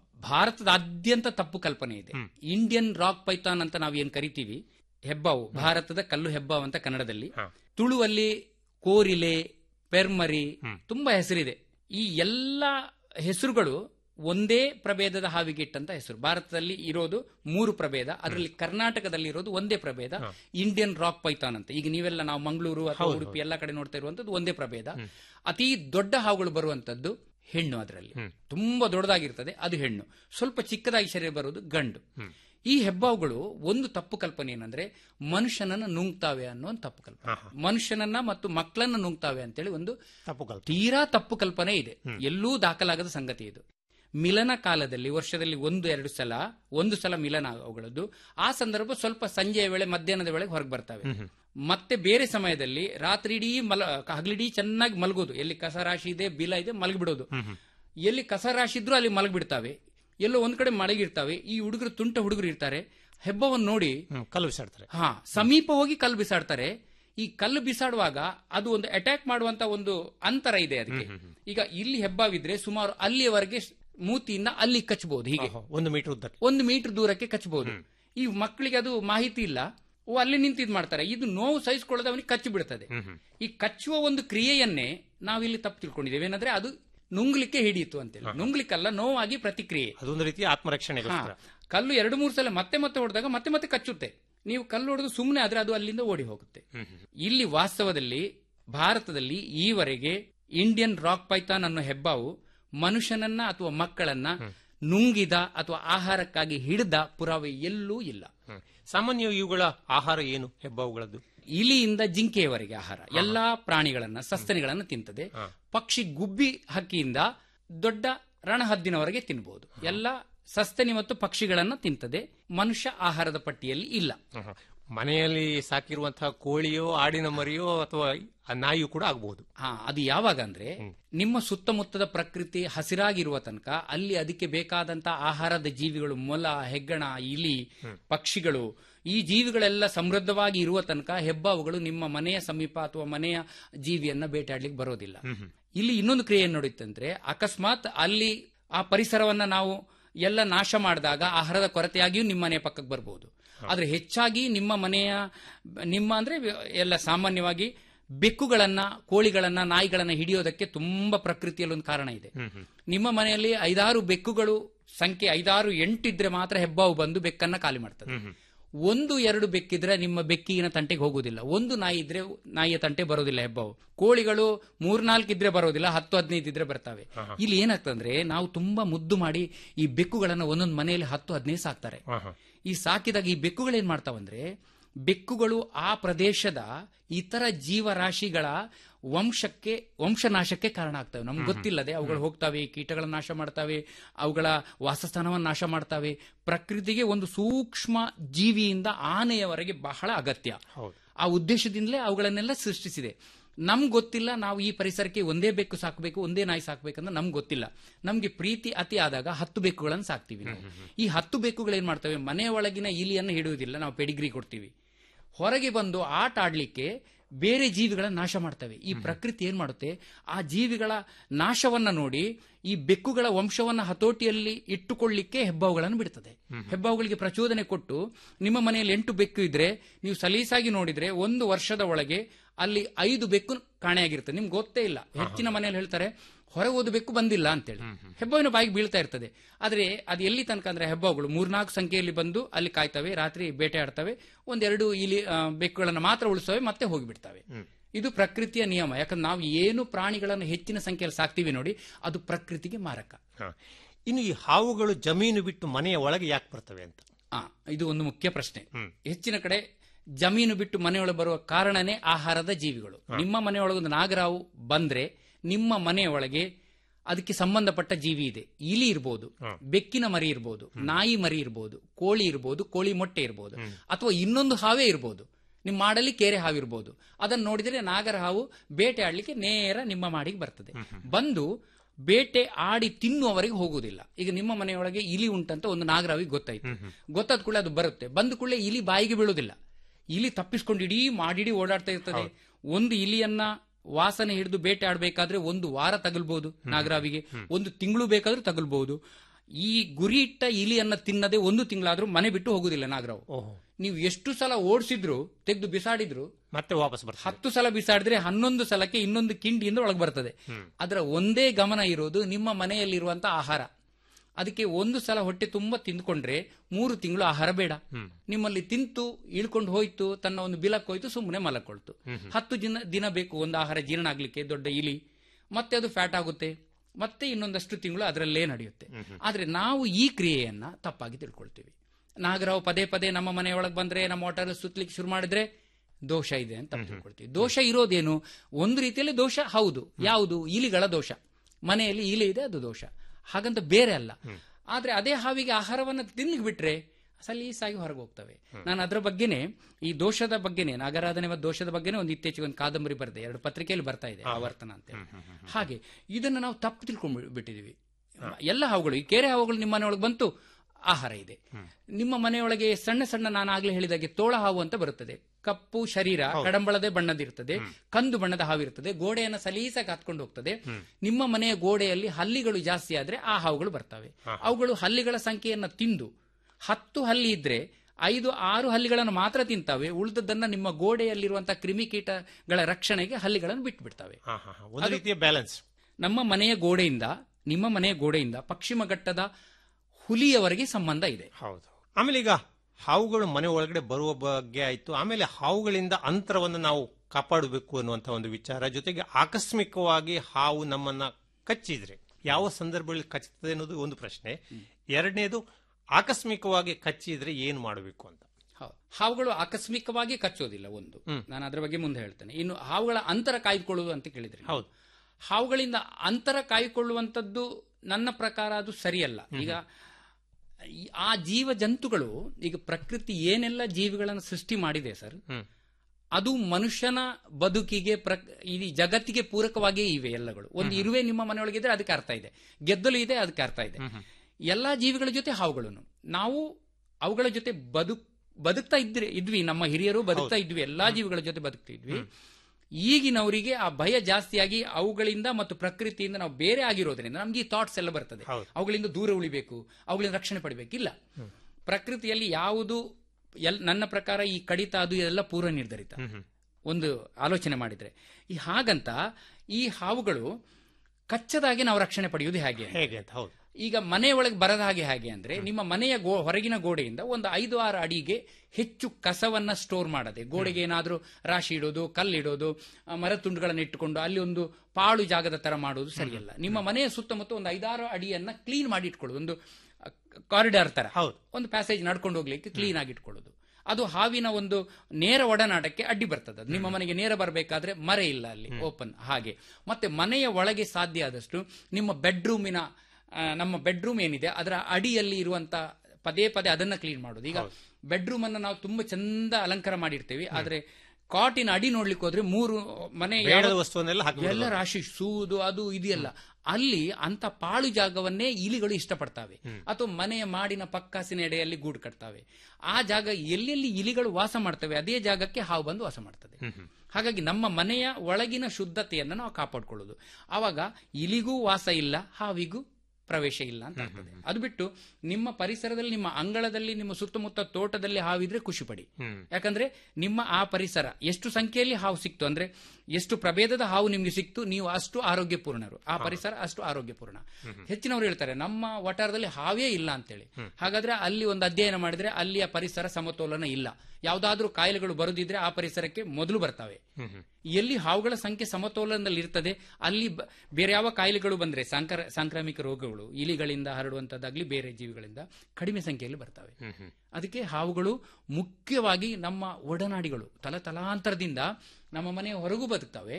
ಭಾರತದಾದ್ಯಂತ ತಪ್ಪು ಕಲ್ಪನೆ ಇದೆ ಇಂಡಿಯನ್ ರಾಕ್ ಪೈಥಾನ್ ಅಂತ ನಾವು ಏನ್ ಕರಿತೀವಿ ಹೆಬ್ಬಾವು ಭಾರತದ ಕಲ್ಲು ಹೆಬ್ಬಾವು ಅಂತ ಕನ್ನಡದಲ್ಲಿ ತುಳುವಲ್ಲಿ ಕೋರಿಲೆ ಪೆರ್ಮರಿ ತುಂಬಾ ಹೆಸರಿದೆ ಈ ಎಲ್ಲ ಹೆಸರುಗಳು ಒಂದೇ ಪ್ರಭೇದದ ಹಾವಿಗೆ ಇಟ್ಟಂತ ಹೆಸರು ಭಾರತದಲ್ಲಿ ಇರೋದು ಮೂರು ಪ್ರಭೇದ ಅದರಲ್ಲಿ ಕರ್ನಾಟಕದಲ್ಲಿ ಇರೋದು ಒಂದೇ ಪ್ರಭೇದ ಇಂಡಿಯನ್ ರಾಕ್ ಪೈಥಾನ್ ಅಂತ ಈಗ ನೀವೆಲ್ಲ ನಾವು ಮಂಗಳೂರು ಅಥವಾ ಉಡುಪಿ ಎಲ್ಲ ಕಡೆ ನೋಡ್ತಾ ಇರುವಂತದ್ದು ಒಂದೇ ಪ್ರಭೇದ ಅತಿ ದೊಡ್ಡ ಹಾವುಗಳು ಬರುವಂತದ್ದು ಹೆಣ್ಣು ಅದರಲ್ಲಿ ತುಂಬಾ ದೊಡ್ಡದಾಗಿರ್ತದೆ ಅದು ಹೆಣ್ಣು ಸ್ವಲ್ಪ ಚಿಕ್ಕದಾಗಿ ಶರೀರ ಬರುವುದು ಗಂಡು ಈ ಹೆಬ್ಬಾವುಗಳು ಒಂದು ತಪ್ಪು ಕಲ್ಪನೆ ಏನಂದ್ರೆ ಮನುಷ್ಯನನ್ನ ನುಂಗ್ತಾವೆ ಅನ್ನೋ ಒಂದು ತಪ್ಪು ಕಲ್ಪನೆ ಮನುಷ್ಯನನ್ನ ಮತ್ತು ಮಕ್ಕಳನ್ನ ನುಂಗ್ತಾವೆ ಅಂತೇಳಿ ಒಂದು ತಪ್ಪು ಕಲ್ಪನೆ ತೀರಾ ತಪ್ಪು ಕಲ್ಪನೆ ಇದೆ ಎಲ್ಲೂ ದಾಖಲಾಗದ ಸಂಗತಿ ಇದು ಮಿಲನ ಕಾಲದಲ್ಲಿ ವರ್ಷದಲ್ಲಿ ಒಂದು ಎರಡು ಸಲ ಒಂದು ಸಲ ಮಿಲನ ಅವುಗಳದ್ದು ಆ ಸಂದರ್ಭ ಸ್ವಲ್ಪ ಸಂಜೆಯ ವೇಳೆ ಮಧ್ಯಾಹ್ನದ ವೇಳೆಗೆ ಹೊರಗೆ ಬರ್ತವೆ ಮತ್ತೆ ಬೇರೆ ಸಮಯದಲ್ಲಿ ರಾತ್ರಿ ಇಡೀ ಮಲ ಹಗಲಿಡೀ ಚೆನ್ನಾಗಿ ಮಲಗೋದು ಎಲ್ಲಿ ಕಸ ರಾಶಿ ಇದೆ ಬಿಲ ಇದೆ ಮಲಗಿಬಿಡೋದು ಎಲ್ಲಿ ಕಸ ರಾಶಿ ಇದ್ರೂ ಅಲ್ಲಿ ಮಲಗಿಬಿಡ್ತಾವೆ ಎಲ್ಲೋ ಒಂದ್ ಕಡೆ ಮಲಗಿರ್ತಾವೆ ಈ ಹುಡುಗರು ತುಂಟ ಹುಡುಗರು ಇರ್ತಾರೆ ಹೆಬ್ಬವನ್ನು ನೋಡಿ ಹ್ಮ್, ಕಲ್ಲು ಬಿಸಾಡ್ತಾರೆ ಹಾ ಸಮೀಪ ಹೋಗಿ ಕಲ್ಲು ಬಿಸಾಡ್ತಾರೆ ಈ ಕಲ್ಲು ಬಿಸಾಡುವಾಗ ಅದು ಒಂದು ಅಟ್ಯಾಕ್ ಮಾಡುವಂತ ಒಂದು ಅಂತರ ಇದೆ ಅದಕ್ಕೆ ಈಗ ಇಲ್ಲಿ ಹೆಬ್ಬಾವಿದ್ರೆ ಸುಮಾರು ಅಲ್ಲಿಯವರೆಗೆ ಮೂತಿಯಿಂದ ಅಲ್ಲಿ ಕಚ್ಚಬಹುದು ಹೀಗೆ ಓಹೋ, ಒಂದು ಮೀಟರ್ ಉದ್ದಕ್ಕೆ ಒಂದು ಮೀಟರ್ ದೂರಕ್ಕೆ ಕಚ್ಚಬಹುದು ಈ ಮಕ್ಕಳಿಗೆ ಅದು ಮಾಹಿತಿ ಇಲ್ಲ ಓ ಅಲ್ಲಿ ನಿಂತು ಇದ್ ಮಾಡ್ತಾರೆ ಇದು ನೋವು ಸಹಿಸಿಕೊಳ್ಳದೆ ಅವನಿಗೆ ಕಚ್ಚಿ ಬಿಡುತ್ತದೆ ಈ ಕಚ್ಚುವ ಒಂದು ಕ್ರಿಯೆಯನ್ನೇ ನಾವಿಲ್ಲಿ ತಪ್ಪು ತಿಳ್ಕೊಂಡಿದ್ದೇವೆ ಏನಂದ್ರೆ ಅದು ನುಂಗ್ಲಿಕ್ಕೆ ಹಿಡಿಯಿತು ಅಂತೇಳಿ ನುಂಗ್ಲಿಕ್ಕಲ್ಲ ನೋವಾಗಿ ಪ್ರತಿಕ್ರಿಯೆ ಅದೊಂದು ರೀತಿಯ ಆತ್ಮರಕ್ಷಣೆಗೋಸ್ಕರ ಹಾ. ಕಲ್ಲು ಎರಡು ಮೂರು ಸಲ ಮತ್ತೆ ಮತ್ತೆ ಹೊಡೆದಾಗ ಮತ್ತೆ ಮತ್ತೆ ಕಚ್ಚುತ್ತೆ ನೀವು ಕಲ್ಲು ಹೊಡೆದು ಸುಮ್ಮನೆ ಆದ್ರೆ ಅದು ಅಲ್ಲಿಂದ ಓಡಿ ಹೋಗುತ್ತೆ ಇಲ್ಲಿ ವಾಸ್ತವದಲ್ಲಿ ಭಾರತದಲ್ಲಿ ಈವರೆಗೆ ಇಂಡಿಯನ್ ರಾಕ್ ಪೈಥಾನ್ ಅನ್ನೋ ಹೆಬ್ಬಾವು ಮನುಷ್ಯನನ್ನ ಅಥವಾ ಮಕ್ಕಳನ್ನ ನುಂಗಿದ ಅಥವಾ ಆಹಾರಕ್ಕಾಗಿ ಹಿಡಿದ ಪುರಾವೆ ಎಲ್ಲೂ ಇಲ್ಲ ಹ್ಮ್. ಸಾಮಾನ್ಯವಾಗಿ ಇವುಗಳ ಆಹಾರ ಏನು ಹೆಬ್ಬಾವುಗಳದ್ದು ಇಲಿಯಿಂದ ಜಿಂಕೆಯವರೆಗೆ ಆಹಾರ ಎಲ್ಲಾ ಪ್ರಾಣಿಗಳನ್ನ ಸಸ್ತನಿಗಳನ್ನ ತಿಂತದೆ ಪಕ್ಷಿ ಗುಬ್ಬಿ ಹಕ್ಕಿಯಿಂದ ದೊಡ್ಡ ರಣಹದ್ದಿನವರೆಗೆ ತಿನ್ನಬಹುದು ಎಲ್ಲ ಸಸ್ತನಿ ಮತ್ತು ಪಕ್ಷಿಗಳನ್ನ ತಿಂತದೆ ಮನುಷ್ಯ ಆಹಾರದ ಪಟ್ಟಿಯಲ್ಲಿ ಇಲ್ಲ ಆಹಾ. ಮನೆಯಲ್ಲಿ ಸಾಕಿರುವಂತಹ ಕೋಳಿಯೋ ಆಡಿನ ಮರಿಯೋ ಅಥವಾ ಆ ನಾಯಿಯೂ ಕೂಡ ಆಗಬಹುದು ಹಾ ಅದು ಯಾವಾಗ ಅಂದ್ರೆ ನಿಮ್ಮ ಸುತ್ತಮುತ್ತದ ಪ್ರಕೃತಿ ಹಸಿರಾಗಿರುವ ತನಕ ಅಲ್ಲಿ ಅದಕ್ಕೆ ಬೇಕಾದಂತ ಆಹಾರದ ಜೀವಿಗಳು ಮೊಲ ಹೆಗ್ಗಣ ಇಲಿ ಪಕ್ಷಿಗಳು ಈ ಜೀವಿಗಳೆಲ್ಲ ಸಮೃದ್ಧವಾಗಿ ಇರುವ ತನಕ ಹೆಬ್ಬಾವುಗಳು ನಿಮ್ಮ ಮನೆಯ ಸಮೀಪ ಅಥವಾ ಮನೆಯ ಜೀವಿಯನ್ನ ಬೇಟಾಡ್ಲಿಕ್ಕೆ ಬರೋದಿಲ್ಲ ಇಲ್ಲಿ ಇನ್ನೊಂದು ಕ್ರಿಯೆ ನೋಡಿತ್ತಂದ್ರೆ ಅಕಸ್ಮಾತ್ ಅಲ್ಲಿ ಆ ಪರಿಸರವನ್ನ ನಾವು ಎಲ್ಲ ನಾಶ ಮಾಡಿದಾಗ ಆಹಾರದ ಕೊರತೆಯಾಗಿಯೂ ನಿಮ್ಮ ಮನೆಯ ಪಕ್ಕಕ್ಕೆ ಬರಬಹುದು ಆದ್ರೆ ಹೆಚ್ಚಾಗಿ ನಿಮ್ಮ ಮನೆಯ ನಿಮ್ಮ ಅಂದ್ರೆ ಎಲ್ಲ ಸಾಮಾನ್ಯವಾಗಿ ಬೆಕ್ಕುಗಳನ್ನ ಕೋಳಿಗಳನ್ನ ನಾಯಿಗಳನ್ನ ಹಿಡಿಯೋದಕ್ಕೆ ತುಂಬಾ ಪ್ರಕೃತಿಯಲ್ಲಿ ಒಂದು ಕಾರಣ ಇದೆ ನಿಮ್ಮ ಮನೆಯಲ್ಲಿ ಐದಾರು ಬೆಕ್ಕುಗಳು ಸಂಖ್ಯೆ ಐದಾರು ಎಂಟಿದ್ರೆ ಮಾತ್ರ ಹೆಬ್ಬಾವು ಬಂದು ಬೆಕ್ಕನ್ನ ಖಾಲಿ ಮಾಡ್ತದೆ ಒಂದು ಎರಡು ಬೆಕ್ಕಿದ್ರೆ ನಿಮ್ಮ ಬೆಕ್ಕಿನ ತಂಟೆಗೆ ಹೋಗುವುದಿಲ್ಲ ಒಂದು ನಾಯಿ ಇದ್ರೆ ನಾಯಿಯ ತಂಟೆ ಬರೋದಿಲ್ಲ ಹೆಬ್ಬವು ಕೋಳಿಗಳು ಮೂರ್ನಾಲ್ಕು ಇದ್ರೆ ಬರೋದಿಲ್ಲ ಹತ್ತು ಹದಿನೈದು ಇದ್ರೆ ಬರ್ತವೆ ಇಲ್ಲಿ ಏನಾಗ್ತಂದ್ರೆ ನಾವು ತುಂಬಾ ಮುದ್ದು ಮಾಡಿ ಈ ಬೆಕ್ಕುಗಳನ್ನ ಒಂದೊಂದು ಮನೆಯಲ್ಲಿ ಹತ್ತು ಹದಿನೈದು ಸಾಕ್ತಾರೆ ಈ ಸಾಕಿದಾಗ ಈ ಬೆಕ್ಕುಗಳು ಏನ್ ಮಾಡ್ತಾವಂದ್ರೆ ಬೆಕ್ಕುಗಳು ಆ ಪ್ರದೇಶದ ಇತರ ಜೀವರಾಶಿಗಳ ವಂಶಕ್ಕೆ ವಂಶನಾಶಕ್ಕೆ ಕಾರಣ ಆಗ್ತವೆ ನಮ್ಗೆ ಗೊತ್ತಿಲ್ಲದೆ ಅವುಗಳು ಹೋಗ್ತವೆ ಕೀಟಗಳ ನಾಶ ಮಾಡ್ತವೆ ಅವುಗಳ ವಾಸಸ್ಥಾನವನ್ನು ನಾಶ ಮಾಡ್ತವೆ ಪ್ರಕೃತಿಗೆ ಒಂದು ಸೂಕ್ಷ್ಮ ಜೀವಿಯಿಂದ ಆನೆಯವರೆಗೆ ಬಹಳ ಅಗತ್ಯ ಆ ಉದ್ದೇಶದಿಂದಲೇ ಅವುಗಳನ್ನೆಲ್ಲ ಸೃಷ್ಟಿಸಿದೆ ನಮ್ಗೆ ಗೊತ್ತಿಲ್ಲ ನಾವು ಈ ಪರಿಸರಕ್ಕೆ ಒಂದೇ ಬೆಕ್ಕು ಸಾಕಬೇಕು ಒಂದೇ ನಾಯಿ ಸಾಕಬೇಕಂದ್ರೆ ನಮ್ಗೆ ಗೊತ್ತಿಲ್ಲ ನಮ್ಗೆ ಪ್ರೀತಿ ಅತಿ ಆದಾಗ ಹತ್ತು ಬೆಕ್ಕುಗಳನ್ನು ಸಾಕ್ತಿವಿ ನಾವು ಈ ಹತ್ತು ಬೆಕ್ಕುಗಳು ಏನ್ ಮಾಡ್ತವೆ ಮನೆಯ ಒಳಗಿನ ಇಲಿಯನ್ನು ಹಿಡುವುದಿಲ್ಲ ನಾವು ಪೆಡಿಗ್ರಿ ಕೊಡ್ತೀವಿ ಹೊರಗೆ ಬಂದು ಆಟ ಆಡ್ಲಿಕ್ಕೆ ಬೇರೆ ಜೀವಿಗಳನ್ನ ನಾಶ ಮಾಡ್ತವೆ ಈ ಪ್ರಕೃತಿ ಏನ್ ಮಾಡುತ್ತೆ ಆ ಜೀವಿಗಳ ನಾಶವನ್ನ ನೋಡಿ ಈ ಬೆಕ್ಕುಗಳ ವಂಶವನ್ನ ಹತೋಟಿಯಲ್ಲಿ ಇಟ್ಟುಕೊಳ್ಳಿಕ್ಕೆ ಹೆಬ್ಬಾವುಗಳನ್ನು ಬಿಡ್ತದೆ ಹೆಬ್ಬಾವುಗಳಿಗೆ ಪ್ರಚೋದನೆ ಕೊಟ್ಟು ನಿಮ್ಮ ಮನೆಯಲ್ಲಿ ಎಂಟು ಬೆಕ್ಕು ಇದ್ರೆ ನೀವು ಸಲೀಸಾಗಿ ನೋಡಿದ್ರೆ ಒಂದು ವರ್ಷದ ಒಳಗೆ ಅಲ್ಲಿ ಐದು ಬೆಕ್ಕು ಕಾಣೆಯಾಗಿರ್ತದೆ ನಿಮ್ಗೆ ಗೊತ್ತೇ ಇಲ್ಲ ಹೆಚ್ಚಿನ ಮನೆಯಲ್ಲಿ ಹೇಳ್ತಾರೆ ಹೊರಗೆ ಹೋದ ಬೆಕ್ಕು ಬಂದಿಲ್ಲ ಅಂತೇಳಿ ಹೆಬ್ಬಾವಿನ ಬಾಯಿಗೆ ಬೀಳ್ತಾ ಇರ್ತದೆ ಆದ್ರೆ ಅದು ಎಲ್ಲಿ ತನಕ ಅಂದ್ರೆ ಹೆಬ್ಬಾವುಗಳು ಮೂರ್ನಾಲ್ಕು ಸಂಖ್ಯೆಯಲ್ಲಿ ಬಂದು ಅಲ್ಲಿ ಕಾಯ್ತವೆ ರಾತ್ರಿ ಬೇಟೆ ಆಡ್ತವೆ ಒಂದೆರಡು ಇಲಿ ಆ, ಬೆಕ್ಕುಗಳನ್ನು ಮಾತ್ರ ಉಳಿಸ್ತವೆ ಮತ್ತೆ ಹೋಗಿಬಿಡ್ತವೆ ಇದು ಪ್ರಕೃತಿಯ ನಿಯಮ ಯಾಕಂದ್ರೆ ನಾವು ಏನು ಪ್ರಾಣಿಗಳನ್ನು ಹೆಚ್ಚಿನ ಸಂಖ್ಯೆಯಲ್ಲಿ ಸಾಕ್ತಿವಿ ನೋಡಿ ಅದು ಪ್ರಕೃತಿಗೆ ಮಾರಕ ಹ. ಇನ್ನು ಈ ಹಾವುಗಳು ಜಮೀನು ಬಿಟ್ಟು ಮನೆಯ ಒಳಗೆ ಯಾಕೆ ಬರ್ತವೆ ಅಂತ ಆ ಇದು ಒಂದು ಮುಖ್ಯ ಪ್ರಶ್ನೆ ಹೆಚ್ಚಿನ ಕಡೆ ಜಮೀನು ಬಿಟ್ಟು ಮನೆಯೊಳಗೆ ಬರುವ ಕಾರಣನೇ ಆಹಾರದ ಜೀವಿಗಳು ನಿಮ್ಮ ಮನೆಯೊಳಗೊಂದು ನಾಗರಾವು ಬಂದ್ರೆ ನಿಮ್ಮ ಮನೆಯ ಒಳಗೆ ಅದಕ್ಕೆ ಸಂಬಂಧಪಟ್ಟ ಜೀವಿ ಇದೆ ಇಲಿ ಇರ್ಬೋದು ಬೆಕ್ಕಿನ ಮರಿ ಇರ್ಬೋದು ನಾಯಿ ಮರಿ ಇರ್ಬೋದು ಕೋಳಿ ಇರ್ಬೋದು ಕೋಳಿ ಮೊಟ್ಟೆ ಇರ್ಬೋದು ಅಥವಾ ಇನ್ನೊಂದು ಹಾವೇ ಇರ್ಬೋದು ನಿಮ್ಮ ಮಾಡಲಿ ಕೇರೆ ಹಾವಿರ್ಬೋದು ಅದನ್ನು ನೋಡಿದ್ರೆ ನಾಗರ ಹಾವು ಬೇಟೆ ಆಡ್ಲಿಕ್ಕೆ ನೇರ ನಿಮ್ಮ ಮಾಡಿಗೆ ಬರ್ತದೆ ಬಂದು ಬೇಟೆ ಆಡಿ ತಿನ್ನುವವರೆಗೆ ಹೋಗುವುದಿಲ್ಲ ಈಗ ನಿಮ್ಮ ಮನೆಯೊಳಗೆ ಇಲಿ ಉಂಟಂತ ಒಂದು ನಾಗರಾವಿಗೆ ಗೊತ್ತಾಯ್ತು ಗೊತ್ತಾದ ಕೂಡಲೇ ಅದು ಬರುತ್ತೆ ಬಂದ ಕೂಡಲೇ ಇಲಿ ಬಾಯಿಗೆ ಬೀಳುವುದಿಲ್ಲ ಇಲಿ ತಪ್ಪಿಸ್ಕೊಂಡು ಇಡೀ ಮಾಡಿಡೀ ಓಡಾಡ್ತಾ ಇರ್ತದೆ ಒಂದು ಇಲಿಯನ್ನ ವಾಸನೆ ಹಿಡಿದು ಬೇಟೆ ಆಡಬೇಕಾದ್ರೆ ಒಂದು ವಾರ ತಗಲ್ಬಹುದು ನಾಗರಾವಿಗೆ ಒಂದು ತಿಂಗಳು ಬೇಕಾದ್ರೂ ತಗಲ್ಬಹುದು ಈ ಗುರಿ ಇಟ್ಟ ಇಲಿಯನ್ನ ತಿನ್ನದೆ ಒಂದು ತಿಂಗಳಾದ್ರೂ ಮನೆ ಬಿಟ್ಟು ಹೋಗುದಿಲ್ಲ ನಾಗರಾವು ನೀವು ಎಷ್ಟು ಸಲ ಓಡಿಸಿದ್ರು ತೆಗೆದು ಬಿಸಾಡಿದ್ರು ಮತ್ತೆ ವಾಪಸ್ ಬರ್ತದೆ ಹತ್ತು ಸಲ ಬಿಸಾಡಿದ್ರೆ ಹನ್ನೊಂದು ಸಲಕ್ಕೆ ಇನ್ನೊಂದು ಕಿಂಡಿಯಿಂದ ಒಳಗೆ ಬರ್ತದೆ ಅದರ ಒಂದೇ ಗಮನ ಇರೋದು ನಿಮ್ಮ ಮನೆಯಲ್ಲಿರುವಂತಹ ಆಹಾರ ಅದಕ್ಕೆ ಒಂದು ಸಲ ಹೊಟ್ಟೆ ತುಂಬಾ ತಿಂದ್ಕೊಂಡ್ರೆ ಮೂರು ತಿಂಗಳು ಆಹಾರ ಬೇಡ ನಿಮ್ಮಲ್ಲಿ ತಿಂತು ಇಳ್ಕೊಂಡು ಹೋಯ್ತು ತನ್ನ ಒಂದು ಬಿಲಕ್ಕೆ ಹೋಯ್ತು ಸುಮ್ಮನೆ ಮಲಕೊಳ್ತು ಹತ್ತು ದಿನ ದಿನ ಬೇಕು ಒಂದು ಆಹಾರ ಜೀರ್ಣ ಆಗ್ಲಿಕ್ಕೆ ದೊಡ್ಡ ಇಲಿ ಮತ್ತೆ ಅದು ಫ್ಯಾಟ್ ಆಗುತ್ತೆ ಮತ್ತೆ ಇನ್ನೊಂದಷ್ಟು ತಿಂಗಳು ಅದರಲ್ಲೇ ನಡೆಯುತ್ತೆ ಆದ್ರೆ ನಾವು ಈ ಕ್ರಿಯೆಯನ್ನ ತಪ್ಪಾಗಿ ತಿಳ್ಕೊಳ್ತೀವಿ ನಾಗರಾವ್ ಪದೇ ಪದೇ ನಮ್ಮ ಮನೆಯೊಳಗೆ ಬಂದ್ರೆ ನಮ್ಮ ಹೋಟೆಲ್ ಸುತ್ತಲಿಕ್ಕೆ ಶುರು ಮಾಡಿದ್ರೆ ದೋಷ ಇದೆ ಅಂತ ತಿಳ್ಕೊಳ್ತೀವಿ ದೋಷ ಇರೋದೇನು ಒಂದು ರೀತಿಯಲ್ಲಿ ದೋಷ ಹೌದು ಯಾವುದು ಇಲಿಗಳ ದೋಷ ಮನೆಯಲ್ಲಿ ಇಲಿ ಇದೆ ಅದು ದೋಷ ಹಾಗಂತ ಬೇರೆ ಅಲ್ಲ ಆದ್ರೆ ಅದೇ ಹಾವಿಗೆ ಆಹಾರವನ್ನ ತಿನ್ಲಿಕ್ಕೆ ಬಿಟ್ರೆ ಸಲೀಸಾಗಿ ಹೊರಗೆ ಹೋಗ್ತವೆ ನಾನು ಅದರ ಬಗ್ಗೆನೆ ಈ ದೋಷದ ಬಗ್ಗೆನೆ ನಾಗರಾಧನೆ ಮತ್ತು ದೋಷದ ಬಗ್ಗೆನೆ ಒಂದು ಇತ್ತೀಚೆಗೆ ಒಂದು ಕಾದಂಬರಿ ಬರೆದೆ ಎರಡು ಪತ್ರಿಕೆಯಲ್ಲಿ ಬರ್ತಾ ಇದೆ ಆವರ್ತನ ಅಂತ ಹೇಳಿ. ಹಾಗೆ ಇದನ್ನ ನಾವು ತಪ್ಪು ತಿಳ್ಕೊಂಡ್ ಬಿಟ್ಟಿದೀವಿ ಎಲ್ಲ ಹಾವುಗಳು ಈ ಕೆರೆ ಹಾವುಗಳು ನಿಮ್ಮ ಮನೆಯೊಳಗೆ ಬಂತು ಆಹಾರ ಇದೆ ನಿಮ್ಮ ಮನೆಯೊಳಗೆ ಸಣ್ಣ ಸಣ್ಣ ನಾನು ಆಗ್ಲೇ ಹೇಳಿದಾಗೆ ತೋಳ ಹಾವು ಅಂತ ಬರುತ್ತದೆ ಕಪ್ಪು ಶರೀರ ಕಡಂಬಳದೆ ಬಣ್ಣದಿರ್ತದೆ ಕಂದು ಬಣ್ಣದ ಹಾವಿರ್ತದೆ ಗೋಡೆಯನ್ನು ಸಲೀಸಾಗಿ ಹತ್ಕೊಂಡು ಹೋಗ್ತದೆ ನಿಮ್ಮ ಮನೆಯ ಗೋಡೆಯಲ್ಲಿ ಹಲ್ಲಿಗಳು ಜಾಸ್ತಿ ಆದ್ರೆ ಆ ಹಾವುಗಳು ಬರ್ತವೆ ಅವುಗಳು ಹಲ್ಲಿಗಳ ಸಂಖ್ಯೆಯನ್ನ ತಿಂದು ಹತ್ತು ಹಲ್ಲಿ ಇದ್ರೆ ಐದು ಆರು ಹಲ್ಲಿಗಳನ್ನು ಮಾತ್ರ ತಿಂತವೆ ಉಳಿದದ್ದನ್ನ ನಿಮ್ಮ ಗೋಡೆಯಲ್ಲಿರುವಂತಹ ಕ್ರಿಮಿಕೀಟಗಳ ರಕ್ಷಣೆಗೆ ಹಲ್ಲಿಗಳನ್ನು ಬಿಟ್ಟು ಬಿಡ್ತವೆ ಹ, ಹ, ಹ. ಒಂದು ರೀತಿಯ ಬ್ಯಾಲೆನ್ಸ್ ನಮ್ಮ ಮನೆಯ ಗೋಡೆಯಿಂದ ನಿಮ್ಮ ಮನೆಯ ಗೋಡೆಯಿಂದ ಪಶ್ಚಿಮ ಘಟ್ಟದ ಹುಲಿಯವರೆಗೆ ಸಂಬಂಧ ಇದೆ ಹೌದು ಆಮೇಲೆ ಈಗ ಹಾವುಗಳು ಮನೆ ಒಳಗಡೆ ಬರುವ ಬಗ್ಗೆ ಆಯ್ತು ಆಮೇಲೆ ಹಾವುಗಳಿಂದ ಅಂತರವನ್ನು ನಾವು ಕಾಪಾಡಬೇಕು ಅನ್ನುವಂತ ಒಂದು ವಿಚಾರ ಜೊತೆಗೆ ಆಕಸ್ಮಿಕವಾಗಿ ಹಾವು ನಮ್ಮನ್ನ ಕಚ್ಚಿದ್ರೆ ಯಾವ ಸಂದರ್ಭದಲ್ಲಿ ಕಚ್ಚುತ್ತದೆ ಅನ್ನೋದು ಒಂದು ಪ್ರಶ್ನೆ ಎರಡನೇದು ಆಕಸ್ಮಿಕವಾಗಿ ಕಚ್ಚಿದ್ರೆ ಏನು ಮಾಡಬೇಕು ಅಂತ ಹೌದು. ಹಾವುಗಳು ಆಕಸ್ಮಿಕವಾಗಿ ಕಚ್ಚೋದಿಲ್ಲ ಒಂದು ನಾನು ಅದರ ಬಗ್ಗೆ ಮುಂದೆ ಹೇಳ್ತೇನೆ ಇನ್ನು ಹಾವುಗಳ ಅಂತರ ಕಾಯ್ದುಕೊಳ್ಳುವುದು ಅಂತ ಕೇಳಿದ್ರಿ ಹೌದು ಹಾವುಗಳಿಂದ ಅಂತರ ಕಾಯ್ದುಕೊಳ್ಳುವಂಥದ್ದು ನನ್ನ ಪ್ರಕಾರ ಅದು ಸರಿಯಲ್ಲ ಈಗ ಈ- ಆ ಜೀವ ಜಂತುಗಳು ಈಗ ಪ್ರಕೃತಿ ಏನೆಲ್ಲ ಜೀವಿಗಳನ್ನು ಸೃಷ್ಟಿ ಮಾಡಿದೆ ಸರ್ ಅದು ಮನುಷ್ಯನ ಬದುಕಿಗೆ ಪ್ರಕ್ ಈ ಜಗತ್ತಿಗೆ ಪೂರಕವಾಗಿಯೇ ಇವೆ ಎಲ್ಲಗಳು ಒಂದು ಇರುವೆ ನಿಮ್ಮ ಮನೆಯೊಳಗಿದ್ರೆ ಅದಕ್ಕೆ ಅರ್ಥ ಇದೆ ಗೆದ್ದಲು ಇದೆ ಅದಕ್ಕೆ ಅರ್ಥ ಇದೆ ಎಲ್ಲಾ ಜೀವಿಗಳ ಜೊತೆ ಹಾವುಗಳನ್ನು ನಾವು ಅವುಗಳ ಜೊತೆ ಬದುಕ್ ಬದುಕ್ತಾ ಇದ್ರೆ ಇದ್ವಿ ನಮ್ಮ ಹಿರಿಯರು ಬದುಕ್ತಾ ಇದ್ವಿ ಎಲ್ಲಾ ಜೀವಿಗಳ ಜೊತೆ ಬದುಕ್ತಾ ಇದ್ವಿ ಈಗಿನವರಿಗೆ ಆ ಭಯ ಜಾಸ್ತಿಯಾಗಿ ಅವುಗಳಿಂದ ಮತ್ತು ಪ್ರಕೃತಿಯಿಂದ ನಾವು ಬೇರೆ ಆಗಿರೋದ್ರಿಂದ ನಮ್ಗೆ ಈ ಥಾಟ್ಸ್ ಎಲ್ಲ ಬರ್ತದೆ ಅವುಗಳಿಂದ ದೂರ ಉಳಿಬೇಕು ಅವುಗಳಿಂದ ರಕ್ಷಣೆ ಪಡಿಬೇಕಿಲ್ಲ ಪ್ರಕೃತಿಯಲ್ಲಿ ಯಾವುದು ಎಲ್ ನನ್ನ ಪ್ರಕಾರ ಈ ಕಡಿತ ಅದು ಎಲ್ಲ ಪೂರ್ವ ನಿರ್ಧರಿತ ಒಂದು ಆಲೋಚನೆ ಮಾಡಿದ್ರೆ ಈ ಹಾಗಂತ ಈ ಹಾವುಗಳು ಕಚ್ಚದಾಗಿ ನಾವು ರಕ್ಷಣೆ ಪಡೆಯುವುದು ಹೇಗೆ ಹೇಗೆ ಅಂತ ಹೌದು ಈಗ ಮನೆಯೊಳಗೆ ಬರದ ಹಾಗೆ ಹೇಗೆ ಅಂದ್ರೆ ನಿಮ್ಮ ಮನೆಯ ಗೋ ಹೊರಗಿನ ಗೋಡೆಯಿಂದ ಒಂದು ಐದು ಆರು ಅಡಿಗೆ ಹೆಚ್ಚು ಕಸವನ್ನ ಸ್ಟೋರ್ ಮಾಡದೆ ಗೋಡೆಗೆ ಏನಾದರೂ ರಾಶಿ ಇಡೋದು ಕಲ್ಲಿಡೋದು ಆ, ಮರ ತುಂಡುಗಳನ್ನು ಇಟ್ಟುಕೊಂಡು ಅಲ್ಲಿ ಒಂದು ಪಾಳು ಜಾಗದ ತರ ಮಾಡೋದು ಸರಿಯಲ್ಲ ನಿಮ್ಮ ಮನೆಯ ಸುತ್ತಮುತ್ತ ಒಂದು ಐದಾರು ಅಡಿಯನ್ನ ಕ್ಲೀನ್ ಮಾಡಿ ಇಟ್ಕೊಳ್ಳೋದು ಒಂದು ಕಾರಿಡಾರ್ ತರ ಹೌದು. ಒಂದು ಪ್ಯಾಸೇಜ್ ನಡ್ಕೊಂಡು ಹೋಗ್ಲಿಕ್ಕೆ ಕ್ಲೀನ್ ಆಗಿ ಇಟ್ಕೊಳ್ಳೋದು ಅದು ಹಾವಿನ ಒಂದು ನೇರ ಒಡನಾಟಕ್ಕೆ ಅಡ್ಡಿ ಬರ್ತದೆ ಅದು. ನಿಮ್ಮ ಮನೆಗೆ ನೇರ ಬರಬೇಕಾದ್ರೆ ಮರೆ ಇಲ್ಲ ಅಲ್ಲಿ ಓಪನ್ ಹಾಗೆ ಮತ್ತೆ ಮನೆಯ ಒಳಗೆ ಸಾಧ್ಯ ಆದಷ್ಟು ನಿಮ್ಮ ಬೆಡ್ರೂಮಿನ ಆ, ನಮ್ಮ ಬೆಡ್ರೂಮ್ ಏನಿದೆ ಅದರ ಅಡಿಯಲ್ಲಿ ಇರುವಂತ ಪದೇ ಪದೇ ಅದನ್ನ ಕ್ಲೀನ್ ಮಾಡೋದು ಈಗ ಬೆಡ್ರೂಮ್ ಅನ್ನ ನಾವು ತುಂಬಾ ಚಂದ ಅಲಂಕಾರ ಮಾಡಿರ್ತೇವೆ ಆದ್ರೆ ಕಾಟಿನ ಅಡಿ ನೋಡ್ಲಿಕ್ಕೆ ಹೋದ್ರೆ ಮೂರು ಮನೆ ಯಾವ- ಬೇಡದ ವಸ್ತುವನ್ನೆಲ್ಲ ಹಾಕಿಬಿಡೋದು. ಎಲ್ಲ ರಾಶಿ ಸೂದು ಅದು ಇದೆಯಲ್ಲ ಅಲ್ಲಿ ಅಂತ ಪಾಳು ಜಾಗವನ್ನೇ ಇಲಿಗಳು ಇಷ್ಟಪಡ್ತಾವೆ ಅಥವಾ ಮನೆಯ ಮಾಡಿನ ಪಕ್ಕಾಸಿನ ಎಡೆಯಲ್ಲಿ ಗೂಡು ಕಟ್ತಾವೆ ಆ ಜಾಗ ಎಲ್ಲೆಲ್ಲಿ ಇಲಿಗಳು ವಾಸ ಮಾಡ್ತವೆ ಅದೇ ಜಾಗಕ್ಕೆ ಹಾವು ಬಂದು ವಾಸ ಮಾಡ್ತದೆ ಹಾಗಾಗಿ ನಮ್ಮ ಮನೆಯ ಒಳಗಿನ ಶುದ್ಧತೆಯನ್ನು ನಾವು ಕಾಪಾಡ್ಕೊಳ್ಳೋದು ಆವಾಗ ಇಲಿಗೂ ವಾಸ ಇಲ್ಲ ಹಾವಿಗೂ ಪ್ರವೇಶ ಇಲ್ಲ ಅಂತ ಆಗ್ತದೆ ಅದು ಬಿಟ್ಟು ನಿಮ್ಮ ಪರಿಸರದಲ್ಲಿ ನಿಮ್ಮ ಅಂಗಳದಲ್ಲಿ ನಿಮ್ಮ ಸುತ್ತಮುತ್ತ ತೋಟದಲ್ಲಿ ಹಾವಿದ್ರೆ ಖುಷಿ ಪಡಿ ಯಾಕಂದ್ರೆ ನಿಮ್ಮ ಆ ಪರಿಸರ ಎಷ್ಟು ಸಂಖ್ಯೆಯಲ್ಲಿ ಹಾವು ಸಿಕ್ತು ಅಂದ್ರೆ ಎಷ್ಟು ಪ್ರಭೇದದ ಹಾವು ನಿಮ್ಗೆ ಸಿಕ್ತು ನೀವು ಅಷ್ಟು ಆರೋಗ್ಯಪೂರ್ಣರು ಆ ಪರಿಸರ ಅಷ್ಟು ಆರೋಗ್ಯಪೂರ್ಣ ಹೆಚ್ಚಿನವರು ಹೇಳ್ತಾರೆ ನಮ್ಮ ವಟಾರದಲ್ಲಿ ಹಾವೇ ಇಲ್ಲ ಅಂತೇಳಿ ಹಾಗಾದ್ರೆ ಅಲ್ಲಿ ಒಂದು ಅಧ್ಯಯನ ಮಾಡಿದ್ರೆ ಅಲ್ಲಿಯ ಪರಿಸರ ಸಮತೋಲನ ಇಲ್ಲ ಯಾವ್ದಾದ್ರೂ ಕಾಯಿಲೆಗಳು ಬರುದಿದ್ರೆ ಆ ಪರಿಸರಕ್ಕೆ ಮೊದಲು ಬರ್ತವೆ ಎಲ್ಲಿ ಹಾವುಗಳ ಸಂಖ್ಯೆ ಸಮತೋಲನದಲ್ಲಿ ಇರ್ತದೆ ಅಲ್ಲಿ ಬ- ಬೇರೆ ಯಾವ ಕಾಯಿಲೆಗಳು ಬಂದ್ರೆ ಸಾಂಕ್ರ ಸಾಂಕ್ರಾಮಿಕ ರೋಗಗಳು ಇಲಿಗಳಿಂದ ಹರಡುವಂತದ್ದಾಗ್ಲಿ ಬೇರೆ ಜೀವಿಗಳಿಂದ ಕಡಿಮೆ ಸಂಖ್ಯೆಯಲ್ಲಿ ಬರ್ತವೆ ಅದಕ್ಕೆ ಹಾವುಗಳು ಮುಖ್ಯವಾಗಿ ನಮ್ಮ ಒಡನಾಡಿಗಳು ತಲತಲಾಂತರದಿಂದ ನಮ್ಮ ಮನೆಯ ಹೊರಗೂ ಬದುಕ್ತವೆ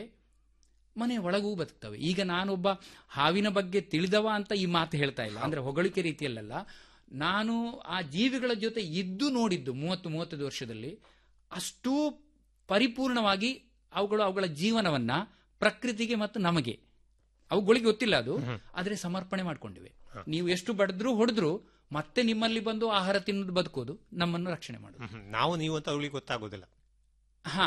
ಮನೆಯ ಒಳಗೂ ಬದುಕ್ತವೆ ಈಗ ನಾನೊಬ್ಬ ಹಾವಿನ ಬಗ್ಗೆ ತಿಳಿದವ ಅಂತ ಈ ಮಾತು ಹೇಳ್ತಾ ಇಲ್ಲ ಅಂದ್ರೆ ಹೊಗಳಿಕೆ ರೀತಿಯಲ್ಲ ನಾನು ಆ ಜೀವಿಗಳ ಜೊತೆ ಇದ್ದು ನೋಡಿದ್ದು ಮೂವತ್ತು ಮೂವತ್ತೈದು ವರ್ಷದಲ್ಲಿ ಅಷ್ಟೂ ಪರಿಪೂರ್ಣವಾಗಿ ಅವುಗಳು ಅವುಗಳ ಜೀವನವನ್ನ ಪ್ರಕೃತಿಗೆ ಮತ್ತು ನಮಗೆ ಅವುಗಳಿಗೆ ಗೊತ್ತಿಲ್ಲ ಅದು ಆದ್ರೆ ಸಮರ್ಪಣೆ ಮಾಡ್ಕೊಂಡಿವೆ ನೀವು ಎಷ್ಟು ಬಡಿದ್ರು ಹೊಡೆದ್ರು ಮತ್ತೆ ನಿಮ್ಮಲ್ಲಿ ಬಂದು ಆಹಾರ ತಿನ್ನೋದು ಬದುಕೋದು ನಮ್ಮನ್ನು ರಕ್ಷಣೆ ಮಾಡೋದು ಹ್ಮ್. ನಾವು ನೀವು ಅಂತ ಅವಳಿಗೆ ಗೊತ್ತಾಗೋದಿಲ್ಲ ಹಾ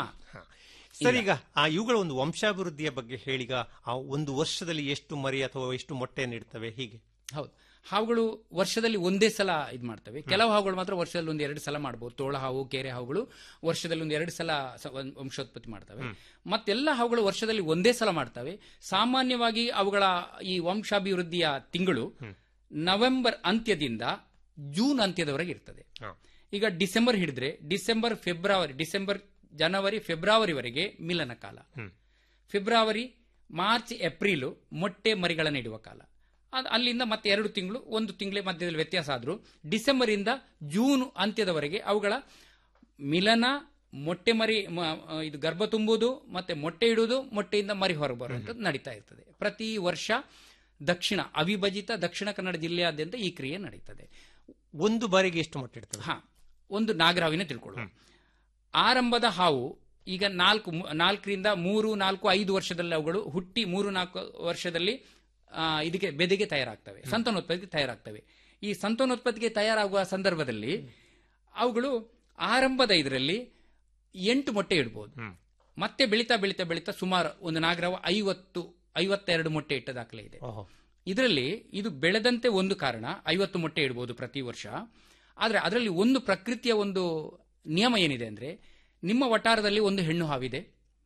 ಸರ್ ಈಗ ಆ ಇವುಗಳ ಒಂದು ವಂಶಾಭಿವೃದ್ಧಿಯ ಬಗ್ಗೆ ಹೇಳಿಗ ಆ ಒಂದು ವರ್ಷದಲ್ಲಿ ಎಷ್ಟು ಮರಿ ಅಥವಾ ಎಷ್ಟು ಮೊಟ್ಟೆ ನೀಡ್ತವೆ ಹೀಗೆ ಹೌದು ಹಾವುಗಳು ವರ್ಷದಲ್ಲಿ ಒಂದೇ ಸಲ ಇದು ಮಾಡ್ತವೆ ಕೆಲವು ಹಾವುಗಳು ಮಾತ್ರ ವರ್ಷದಲ್ಲಿ ಒಂದು ಎರಡು ಸಲ ಮಾಡಬಹುದು ತೋಳ ಹಾವು ಕೆರೆ ಹಾವುಗಳು ವರ್ಷದಲ್ಲಿ ಒಂದು ಎರಡು ಸಲ ಸ- ವಂಶ- ವಂಶೋತ್ಪತ್ತಿ ಮಾಡ್ತವೆ ಮತ್ತೆಲ್ಲ ಹಾವುಗಳು ವರ್ಷದಲ್ಲಿ ಒಂದೇ ಸಲ ಮಾಡ್ತವೆ ಸಾಮಾನ್ಯವಾಗಿ ಅವುಗಳ ಈ ವಂಶಾಭಿವೃದ್ಧಿಯ ತಿಂಗಳು ನವೆಂಬರ್ ಅಂತ್ಯದಿಂದ ಜೂನ್ ಅಂತ್ಯದವರೆಗೆ ಇರ್ತದೆ ಈಗ ಡಿಸೆಂಬರ್ ಹಿಡಿದ್ರೆ ಡಿಸೆಂಬರ್ ಫೆಬ್ರವರಿ ಡಿಸೆಂಬರ್ ಜನವರಿ ಫೆಬ್ರವರಿವರೆಗೆ ಮಿಲನ ಕಾಲ ಫೆಬ್ರವರಿ ಮಾರ್ಚ್ ಏಪ್ರಿಲ್ ಮೊಟ್ಟೆ ಮರಿಗಳನ್ನು ಇಡುವ ಕಾಲ ಅದ್- ಅಲ್ಲಿಂದ ಮತ್ತೆ ಎರಡು ತಿಂಗಳು ಒಂದು ತಿಂಗಳ ಮಧ್ಯದಲ್ಲಿ ವ್ಯತ್ಯಾಸ ಆದರೂ ಡಿಸೆಂಬರ್ ಇಂದ ಜೂನ್ ಅಂತ್ಯದವರೆಗೆ ಅವುಗಳ ಮಿಲನ ಮೊಟ್ಟೆ ಮರಿ ಮ- ಇದು ಗರ್ಭ ತುಂಬುವುದು ಮತ್ತೆ ಮೊಟ್ಟೆ ಇಡುವುದು ಮೊಟ್ಟೆಯಿಂದ ಮರಿ ಹೊರಗೆ ಬರುವಂಥದ್ದು ನಡೀತಾ ಇರ್ತದೆ ಪ್ರತಿ ವರ್ಷ ದಕ್ಷಿಣ ಅವಿಭಜಿತ ದಕ್ಷಿಣ ಕನ್ನಡ ಜಿಲ್ಲೆಯಾದ್ಯಂತ ಈ ಕ್ರಿಯೆ ನಡೀತದೆ ಒಂದು ಬಾರಿಗೆ ಎಷ್ಟು ಮೊಟ್ಟೆ ಇಡ್ತವೆ ಹಾ ಒಂದು ನಾಗರಹಾವಿನ ತಿಳ್ಕೊಳ್ಳುವ ಆರಂಭದ ಹಾವು ಈಗ ನಾಲ್ಕು ಮು- ನಾಲ್ಕರಿಂದ ಮೂರು ನಾಲ್ಕು ಐದು ವರ್ಷದಲ್ಲಿ ಅವುಗಳು ಹುಟ್ಟಿ ಮೂರು ನಾಲ್ಕು ವರ್ಷದಲ್ಲಿ ಆ, ಇದಕ್ಕೆ ಬೆದೆಗೆ ತಯಾರಾಗ್ತವೆ ಸಂತಾನೋತ್ಪತ್ತಿಗೆ ತಯಾರಾಗ್ತವೆ ಈ ಸಂತಾನೋತ್ಪತ್ತಿಗೆ ತಯಾರಾಗುವ ಸಂದರ್ಭದಲ್ಲಿ ಅವುಗಳು ಆರಂಭದ ಇದರಲ್ಲಿ ಎಂಟು ಮೊಟ್ಟೆ ಇಡ್ಬೋದು ಮತ್ತೆ ಬೆಳೀತಾ ಬೆಳೀತಾ ಬೆಳೀತಾ ಸುಮಾರು ಒಂದು ನಾಗರವ ಐವತ್ತು ಐವತ್ತೆರಡು ಮೊಟ್ಟೆ ಇಟ್ಟ ದಾಖಲೆ ಇದೆ ಓಹೋ ಇದರಲ್ಲಿ ಇದು ಬೆಳೆದಂತೆ ಒಂದು ಕಾರಣ ಐವತ್ತು ಮೊಟ್ಟೆ ಇಡಬಹುದು ಪ್ರತಿ ವರ್ಷ ಆದರೆ ಅದರಲ್ಲಿ ಒಂದು ಪ್ರಕೃತಿಯ ಒಂದು ನಿಯಮ ಏನಿದೆ ಅಂದ್ರೆ ನಿಮ್ಮ ವಟಾರದಲ್ಲಿ ಒಂದು ಹೆಣ್ಣು ಹಾವಿದೆ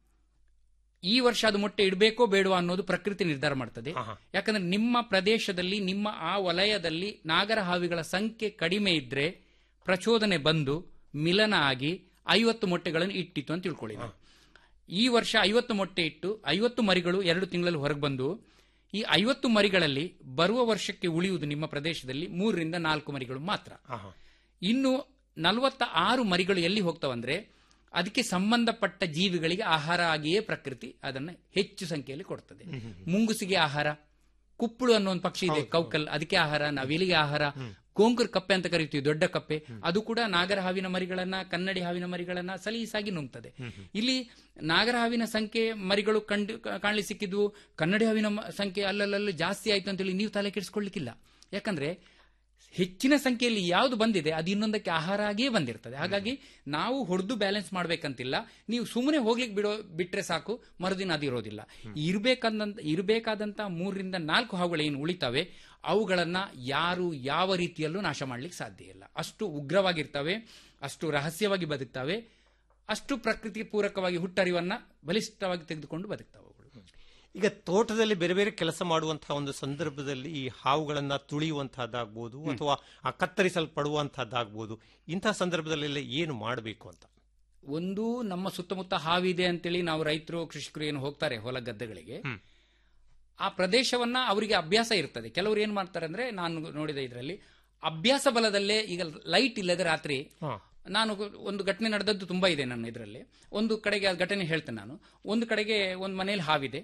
ಈ ವರ್ಷ ಅದು ಮೊಟ್ಟೆ ಇಡಬೇಕೋ ಬೇಡವಾ ಅನ್ನೋದು ಪ್ರಕೃತಿ ನಿರ್ಧಾರ ಮಾಡ್ತದೆ ಯಾಕಂದ್ರೆ ನಿಮ್ಮ ಪ್ರದೇಶದಲ್ಲಿ ನಿಮ್ಮ ಆ ವಲಯದಲ್ಲಿ ನಾಗರ ಹಾವಿಗಳ ಸಂಖ್ಯೆ ಕಡಿಮೆ ಇದ್ರೆ ಪ್ರಚೋದನೆ ಬಂದು ಮಿಲನ ಆಗಿ ಐವತ್ತು ಮೊಟ್ಟೆಗಳನ್ನು ಇಟ್ಟಿತ್ತು ಅಂತ ತಿಳ್ಕೊಳ್ಳಿ ನೀವು. ಈ ವರ್ಷ ಐವತ್ತು ಮೊಟ್ಟೆ ಇಟ್ಟು ಐವತ್ತು ಮರಿಗಳು ಎರಡು ತಿಂಗಳಲ್ಲಿ ಹೊರಗೆ ಬಂದು ಈ ಐವತ್ತು ಮರಿಗಳಲ್ಲಿ ಬರುವ ವರ್ಷಕ್ಕೆ ಉಳಿಯುವುದು ನಿಮ್ಮ ಪ್ರದೇಶದಲ್ಲಿ ಮೂರರಿಂದ ನಾಲ್ಕು ಮರಿಗಳು ಮಾತ್ರ ಇನ್ನು ನಲವತ್ತ ಆರು ಮರಿಗಳು ಎಲ್ಲಿ ಹೋಗ್ತಾವಂದ್ರೆ ಅದಕ್ಕೆ ಸಂಬಂಧಪಟ್ಟ ಜೀವಿಗಳಿಗೆ ಆಹಾರ ಆಗಿಯೇ ಪ್ರಕೃತಿ ಅದನ್ನ ಹೆಚ್ಚು ಸಂಖ್ಯೆಯಲ್ಲಿ ಕೊಡ್ತದೆ ಮುಂಗುಸಿಗೆ ಆಹಾರ ಕುಪ್ಪಳು ಅನ್ನೋ ಒಂದು ಪಕ್ಷಿ ಇದೆ ಕೌಕಲ್ ಅದಕ್ಕೆ ಆಹಾರ ನವಿಲಿಗೆ ಆಹಾರ ಗೋಂಕುರ್ ಕಪ್ಪೆ ಅಂತ ಕರಿತೀವಿ ದೊಡ್ಡ ಕಪ್ಪೆ ಅದು ಕೂಡ ನಾಗರ ಹಾವಿನ ಮರಿಗಳನ್ನ ಕನ್ನಡಿ ಹಾವಿನ ಮರಿಗಳನ್ನ ಸಲೀಸಾಗಿ ನುಂಗ್ತದೆ ಇಲ್ಲಿ ನಾಗರ ಹಾವಿನ ಸಂಖ್ಯೆ ಮರಿಗಳು ಕಂಡು ಕಾಣಲಿ ಸಿಕ್ಕಿದ್ವು ಕನ್ನಡಿ ಹಾವಿನ ಮ- ಸಂಖ್ಯೆ ಅಲ್ಲಲ್ಲಲ್ಲಿ ಜಾಸ್ತಿ ಆಯ್ತು ಅಂತೇಳಿ ನೀವು ತಲೆ ಕೆಡಿಸ್ಕೊಳ್ಳಿಕ್ಕಿಲ್ಲ ಯಾಕಂದ್ರೆ ಹೆಚ್ಚಿನ ಸಂಖ್ಯೆಯಲ್ಲಿ ಯಾವುದು ಬಂದಿದೆ ಅದು ಇನ್ನೊಂದಕ್ಕೆ ಆಹಾರ ಆಗಿಯೇ ಬಂದಿರ್ತದೆ ಹಾಗಾಗಿ ನಾವು ಹೊಡೆದು ಬ್ಯಾಲೆನ್ಸ್ ಮಾಡ್ಬೇಕಂತಿಲ್ಲ ನೀವು ಸುಮ್ಮನೆ ಹೋಗ್ಲಿಕ್ಕೆ ಬಿಡೋ ಬಿಟ್ರೆ ಸಾಕು ಮರುದಿನ ಅದು ಇರೋದಿಲ್ಲ ಇರಬೇಕಾದಂತ ಇರಬೇಕಾದಂತ ಮೂರರಿಂದ ನಾಲ್ಕು ಹಾವುಗಳು ಏನು ಉಳಿತವೆ ಅವುಗಳನ್ನ ಯಾರು ಯಾವ ರೀತಿಯಲ್ಲೂ ನಾಶ ಮಾಡ್ಲಿಕ್ಕೆ ಸಾಧ್ಯ ಇಲ್ಲ ಅಷ್ಟು ಉಗ್ರವಾಗಿರ್ತವೆ ಅಷ್ಟು ರಹಸ್ಯವಾಗಿ ಬದುಕ್ತವೆ ಅಷ್ಟು ಪ್ರಕೃತಿ ಪೂರಕವಾಗಿ ಹುಟ್ಟರಿವನ್ನ ಬಲಿಷ್ಠವಾಗಿ ತೆಗೆದುಕೊಂಡು ಬದುಕ್ತವೆ ಅವುಗಳು ಈಗ ತೋಟದಲ್ಲಿ ಬೇರೆ ಬೇರೆ ಕೆಲಸ ಮಾಡುವಂತಹ ಒಂದು ಸಂದರ್ಭದಲ್ಲಿ ಈ ಹಾವುಗಳನ್ನ ತುಳಿಯುವಂತಹದ್ದಾಗ್ಬೋದು ಅಥವಾ ಆ ಕತ್ತರಿಸಲ್ಪಡುವಂತಹದ್ದಾಗ್ಬೋದು ಇಂತಹ ಸಂದರ್ಭದಲ್ಲೆಲ್ಲ ಏನು ಮಾಡಬೇಕು ಅಂತ ಒಂದು ನಮ್ಮ ಸುತ್ತಮುತ್ತ ಹಾವಿದೆ ಅಂತೇಳಿ ನಾವು ರೈತರು ಕೃಷಿಕರು ಏನು ಹೋಗ್ತಾರೆ ಹೊಲ ಗದ್ದೆಗಳಿಗೆ ಆ ಪ್ರದೇಶವನ್ನ ಅವರಿಗೆ ಅಭ್ಯಾಸ ಇರ್ತದೆ ಕೆಲವರು ಏನ್ ಮಾಡ್ತಾರೆ ಅಂದ್ರೆ ನಾನು ನೋಡಿದ ಇದರಲ್ಲಿ ಅಭ್ಯಾಸ ಬಲದಲ್ಲೇ ಈಗ ಲೈಟ್ ಇಲ್ಲದೆ ರಾತ್ರಿ ನಾನು ಒಂದು ಘಟನೆ ನಡೆದದ್ದು ತುಂಬಾ ಇದೆ ನನ್ನ ಇದರಲ್ಲಿ ಒಂದು ಕಡೆಗೆ ಆ ಘಟನೆ ಹೇಳ್ತೇನೆ ನಾನು ಒಂದು ಕಡೆಗೆ ಒಂದು ಮನೆಯಲ್ಲಿ ಹಾವಿದೆ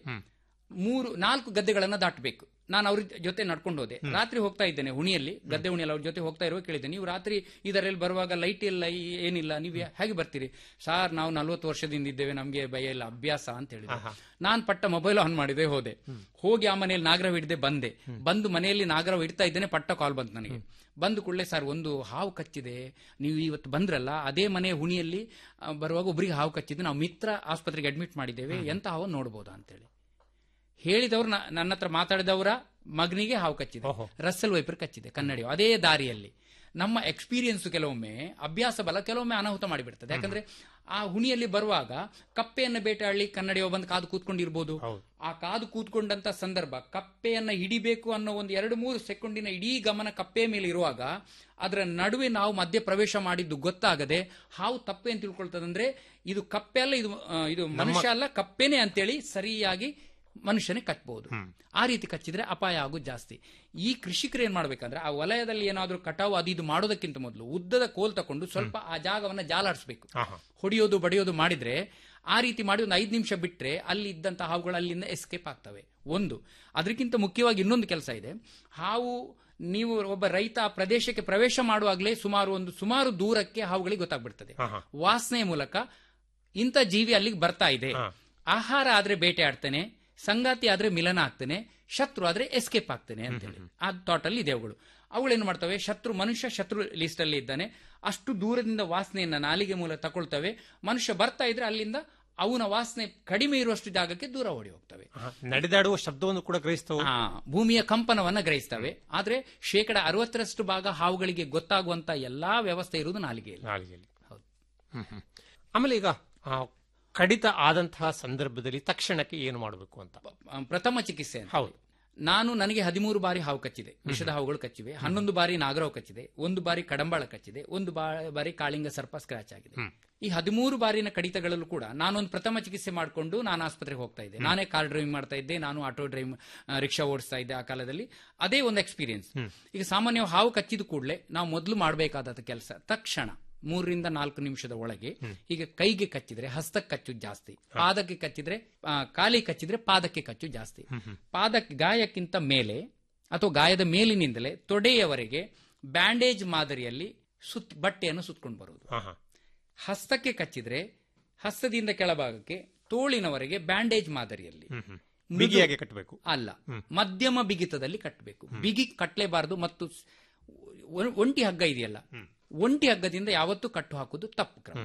ಮೂರು ನಾಲ್ಕು ಗದ್ದೆಗಳನ್ನ ದಾಟಬೇಕು ನಾನು ಅವ್ರ ಜೊತೆ ನಡ್ಕೊಂಡು ಹೋದೆ ರಾತ್ರಿ ಹೋಗ್ತಾ ಇದ್ದೇನೆ ಹುಣಿಯಲ್ಲಿ ಗದ್ದೆ ಹುಣಿಯಲ್ಲಿ ಅವ್ರ ಜೊತೆ ಹೋಗ್ತಾ ಇರುವ ಕೇಳಿದ್ದೆ ನೀವು ರಾತ್ರಿ ಇದರಲ್ಲಿ ಬರುವಾಗ ಲೈಟ್ ಇಲ್ಲ ಈ- ಏನಿಲ್ಲ ನೀವು ಯಾ- ಹೇಗೆ ಬರ್ತೀರಿ ಸಾರ್ ನಾವು ನಲ್ವತ್ತು ವರ್ಷದಿಂದ ಇದ್ದೇವೆ ನಮಗೆ ಭಯ ಇಲ್ಲ ಅಭ್ಯಾಸ ಅಂತ ಹೇಳಿದೆ ನಾನು ಪಟ್ಟ ಮೊಬೈಲ್ ಆನ್ ಮಾಡಿದೆ ಹೋದೆ ಹೋಗಿ ಆ ಮನೆಯಲ್ಲಿ ನಾಗರವ್ ಹಿಡ್ದೆ ಬಂದೆ ಬಂದು ಮನೆಯಲ್ಲಿ ನಾಗರವ್ ಇಡ್ತಾ ಇದ್ದೇನೆ ಪಟ್ಟ ಕಾಲ್ ಬಂತು ನನಗೆ ಬಂದು ಕೂಡಲೇ ಸರ್ ಒಂದು ಹಾವು ಕಚ್ಚಿದೆ ನೀವು ಇವತ್ತು ಬಂದ್ರಲ್ಲ ಅದೇ ಮನೆ ಹುಣಿಯಲ್ಲಿ ಆ, ಬರುವಾಗ ಒಬ್ಬರಿಗೆ ಹಾವು ಕಚ್ಚಿದೆ ನಾವು ಮಿತ್ರ ಆಸ್ಪತ್ರೆಗೆ ಅಡ್ಮಿಟ್ ಮಾಡಿದ್ದೇವೆ ಎಂತ ಹಾವು ನೋಡ್ಬೋದಾ ಅಂತೇಳಿ ಹೇಳಿದವರು ನ- ನನ್ನ ಹತ್ರ ಮಾತಾಡಿದವರ ಮಗನಿಗೆ ಹಾವು ಕಚ್ಚಿದೆ ರಸ್ಸಲ್ ವೈಪರ್ ಕಚ್ಚಿದೆ ಕನ್ನಡಿ ಅದೇ ದಾರಿಯಲ್ಲಿ ನಮ್ಮ ಎಕ್ಸ್ಪೀರಿಯನ್ಸ್ ಕೆಲವೊಮ್ಮೆ ಅಭ್ಯಾಸ ಬಲ ಕೆಲವೊಮ್ಮೆ ಅನಾಹುತ ಮಾಡಿಬಿಡ್ತದೆ ಯಾಕಂದ್ರೆ ಆ ಹುಣಿಯಲ್ಲಿ ಬರುವಾಗ ಕಪ್ಪೆಯನ್ನು ಬೇಟಾಡಲಿ ಕನ್ನಡಿಯೋ ಬಂದು ಕಾದು ಕೂತ್ಕೊಂಡಿರ್ಬೋದು ಆ ಕಾದು ಕೂತ್ಕೊಂಡಂತ ಸಂದರ್ಭ ಕಪ್ಪೆಯನ್ನ ಹಿಡಿಬೇಕು ಅನ್ನೋ ಒಂದು ಎರಡು ಮೂರು ಸೆಕೆಂಡಿನ ಇಡೀ ಗಮನ ಕಪ್ಪೆ ಮೇಲೆ ಇರುವಾಗ ಅದರ ನಡುವೆ ನಾವು ಮಧ್ಯೆ ಪ್ರವೇಶ ಮಾಡಿದ್ದು ಗೊತ್ತಾಗದೆ ಹಾವು ತಪ್ಪೆ ಅಂತ ತಿಳ್ಕೊಳ್ತದಂದ್ರೆ ಇದು ಕಪ್ಪೆ ಅಲ್ಲ ಇದು ಆ, ಇದು ಮನುಷ್ಯ ಅಲ್ಲ ಕಪ್ಪೆನೆ ಅಂತೇಳಿ ಸರಿಯಾಗಿ ಮನುಷ್ಯನೇ ಕಚ್ಚಬಹುದು ಆ ರೀತಿ ಕಚ್ಚಿದ್ರೆ ಅಪಾಯ ಆಗೋದು ಜಾಸ್ತಿ ಈ ಕೃಷಿಕರು ಏನ್ ಮಾಡ್ಬೇಕಂದ್ರೆ ಆ ವಲಯದಲ್ಲಿ ಏನಾದ್ರೂ ಕಟಾವು ಅದು ಇದು ಮಾಡೋದಕ್ಕಿಂತ ಮೊದಲು ಉದ್ದದ ಕೋಲ್ ತಕೊಂಡು ಸ್ವಲ್ಪ ಆ ಜಾಗವನ್ನ ಜಾಲಾಡಿಸ್ಬೇಕು ಹೊಡೆಯೋದು ಬಡಿಯೋದು ಮಾಡಿದ್ರೆ ಆ ರೀತಿ ಮಾಡಿ ಒಂದು ಐದು ನಿಮಿಷ ಬಿಟ್ರೆ ಅಲ್ಲಿ ಇದ್ದಂತ ಹಾವುಗಳು ಅಲ್ಲಿಂದ ಎಸ್ಕೇಪ್ ಆಗ್ತವೆ ಒಂದು ಅದಕ್ಕಿಂತ ಮುಖ್ಯವಾಗಿ ಇನ್ನೊಂದು ಕೆಲಸ ಇದೆ ಹಾವು ನೀವು ಒಬ್ಬ ರೈತ ಆ ಪ್ರದೇಶಕ್ಕೆ ಪ್ರವೇಶ ಮಾಡುವಾಗಲೇ ಸುಮಾರು ಒಂದು ಸುಮಾರು ದೂರಕ್ಕೆ ಹಾವುಗಳಿಗೆ ಗೊತ್ತಾಗ್ಬಿಡ್ತದೆ ವಾಸನೆ ಮೂಲಕ ಇಂಥ ಜೀವಿ ಅಲ್ಲಿಗೆ ಬರ್ತಾ ಇದೆ ಆಹಾರ ಆದ್ರೆ ಬೇಟೆ ಆಡ್ತೇನೆ ಸಂಗಾತಿ ಆದ್ರೆ ಮಿಲನ ಆಗ್ತೇನೆ ಶತ್ರು ಆದ್ರೆ ಎಸ್ಕೇಪ್ ಆಗ್ತೇನೆ ಅಂತೇಳಿ ಆ ಥಾಟ್ ಅಲ್ಲಿ ಇದೆ ಅವುಗಳು ಅವುಗಳೇನು ಮಾಡ್ತವೆ ಶತ್ರು ಮನುಷ್ಯ ಶತ್ರು ಲಿಸ್ಟ್ ಅಲ್ಲಿ ಇದ್ದಾನೆ ಅಷ್ಟು ದೂರದಿಂದ ವಾಸನೆಯನ್ನ ನಾಲಿಗೆ ಮೂಲಕ ತಗೊಳ್ತವೆ ಮನುಷ್ಯ ಬರ್ತಾ ಇದ್ರೆ ಅಲ್ಲಿಂದ ಅವನ ವಾಸನೆ ಕಡಿಮೆ ಇರುವಷ್ಟು ಜಾಗಕ್ಕೆ ದೂರ ಓಡಿ ಹೋಗ್ತವೆ ನಡೆದಾಡುವ ಶಬ್ದವನ್ನು ಕೂಡ ಗ್ರಹಿಸ್ತವೆ ಆ, ಭೂಮಿಯ ಕಂಪನವನ್ನ ಗ್ರಹಿಸ್ತವೆ ಆದ್ರೆ ಶೇಕಡ ಅರವತ್ತರಷ್ಟು ಭಾಗ ಹಾವುಗಳಿಗೆ ಗೊತ್ತಾಗುವಂತ ಎಲ್ಲಾ ವ್ಯವಸ್ಥೆ ಇರುವುದು ನಾಲಿಗೆಯಲ್ಲಿ ನಾಲಿಗೆಯಲ್ಲಿ ಹ್ಮ್, ಹ್ಮ್. ಆಮೇಲೆ ಈಗ ಆ, ಕಡಿತ ಆದಂತಹ ಸಂದರ್ಭದಲ್ಲಿ ತಕ್ಷಣಕ್ಕೆ ಏನು ಮಾಡಬೇಕು ಅಂತ ಆ, ಪ್ರಥಮ ಚಿಕಿತ್ಸೆ ಅಂತ. ಹೌದು ನಾನು ನನಗೆ ಹದಿಮೂರು ಬಾರಿ ಹಾವು ಕಚ್ಚಿದೆ ವಿಷದ ಹಾವುಗಳು ಕಚ್ಚಿವೆ ಹನ್ನೊಂದು ಬಾರಿ ನಾಗರಾವು ಕಚ್ಚಿದೆ ಒಂದು ಬಾರಿ ಕಡಂಬಾಳ ಕಚ್ಚಿದೆ ಒಂದು ಬಾ- ಬಾರಿ ಕಾಳಿಂಗ ಸರ್ಪ ಸ್ಕ್ರಾಚ್ ಆಗಿದೆ ಈ ಹದಿಮೂರು ಬಾರಿನ ಕಡಿತಗಳಲ್ಲೂ ಕೂಡ ನಾನೊಂದು ಪ್ರಥಮ ಚಿಕಿತ್ಸೆ ಮಾಡಿಕೊಂಡು ನಾನು ಆಸ್ಪತ್ರೆಗೆ ಹೋಗ್ತಾ ಇದ್ದೆ ನಾನೇ ಕಾರ್ ಡ್ರೈವಿಂಗ್ ಮಾಡ್ತಾ ಇದ್ದೆ ನಾನು ಆಟೋ ಡ್ರೈವ್ ರಿಕ್ಷಾ ಓಡಿಸ್ತಾ ಇದ್ದೆ ಆ ಕಾಲದಲ್ಲಿ ಅದೇ ಒಂದು ಎಕ್ಸ್ಪೀರಿಯನ್ಸ್ ಈಗ ಸಾಮಾನ್ಯ ಹಾವು ಕಚ್ಚಿದ ಕೂಡಲೇ ನಾವು ಮೊದಲು ಮಾಡಬೇಕಾದ ಕೆಲಸ ತಕ್ಷಣ ಮೂರರಿಂದ ನಾಲ್ಕು ನಿಮಿಷದ ಒಳಗೆ ಈಗ ಕೈಗೆ ಕಚ್ಚಿದ್ರೆ ಹಸ್ತಕ್ಕೆ ಕಚ್ಚು ಜಾಸ್ತಿ ಪಾದಕ್ಕೆ ಕಚ್ಚಿದ್ರೆ ಆ, ಕಾಲಿಗೆ ಕಚ್ಚಿದ್ರೆ ಪಾದಕ್ಕೆ ಕಚ್ಚು ಜಾಸ್ತಿ ಪಾದಕ್ಕೆ ಗಾಯಕ್ಕಿಂತ ಮೇಲೆ ಅಥವಾ ಗಾಯದ ಮೇಲಿನಿಂದಲೇ ತೊಡೆಯವರೆಗೆ ಬ್ಯಾಂಡೇಜ್ ಮಾದರಿಯಲ್ಲಿ ಸುತ್ ಬಟ್ಟೆಯನ್ನು ಸುತ್ಕೊಂಡು ಬರುವುದು ಹಸ್ತಕ್ಕೆ ಕಚ್ಚಿದ್ರೆ ಹಸ್ತದಿಂದ ಕೆಳಭಾಗಕ್ಕೆ ತೋಳಿನವರೆಗೆ ಬ್ಯಾಂಡೇಜ್ ಮಾದರಿಯಲ್ಲಿ ಮೃದು- ಬಿಗಿಯಾಗಿ ಕಟ್ಟಬೇಕು ಅಲ್ಲ ಮಧ್ಯಮ ಬಿಗಿತದಲ್ಲಿ ಕಟ್ಟಬೇಕು ಬಿಗಿ ಕಟ್ಟಲೇಬಾರದು ಮತ್ತು ಸ್- ಒ- ಒಂಟಿ ಹಗ್ಗ ಇದೆಯಲ್ಲ ಒಂಟಿ ಹಗ್ಗದಿಂದ ಯಾವತ್ತೂ ಕಟ್ಟು ಹಾಕುವುದು ತಪ್ಪು ಕ್ರಮ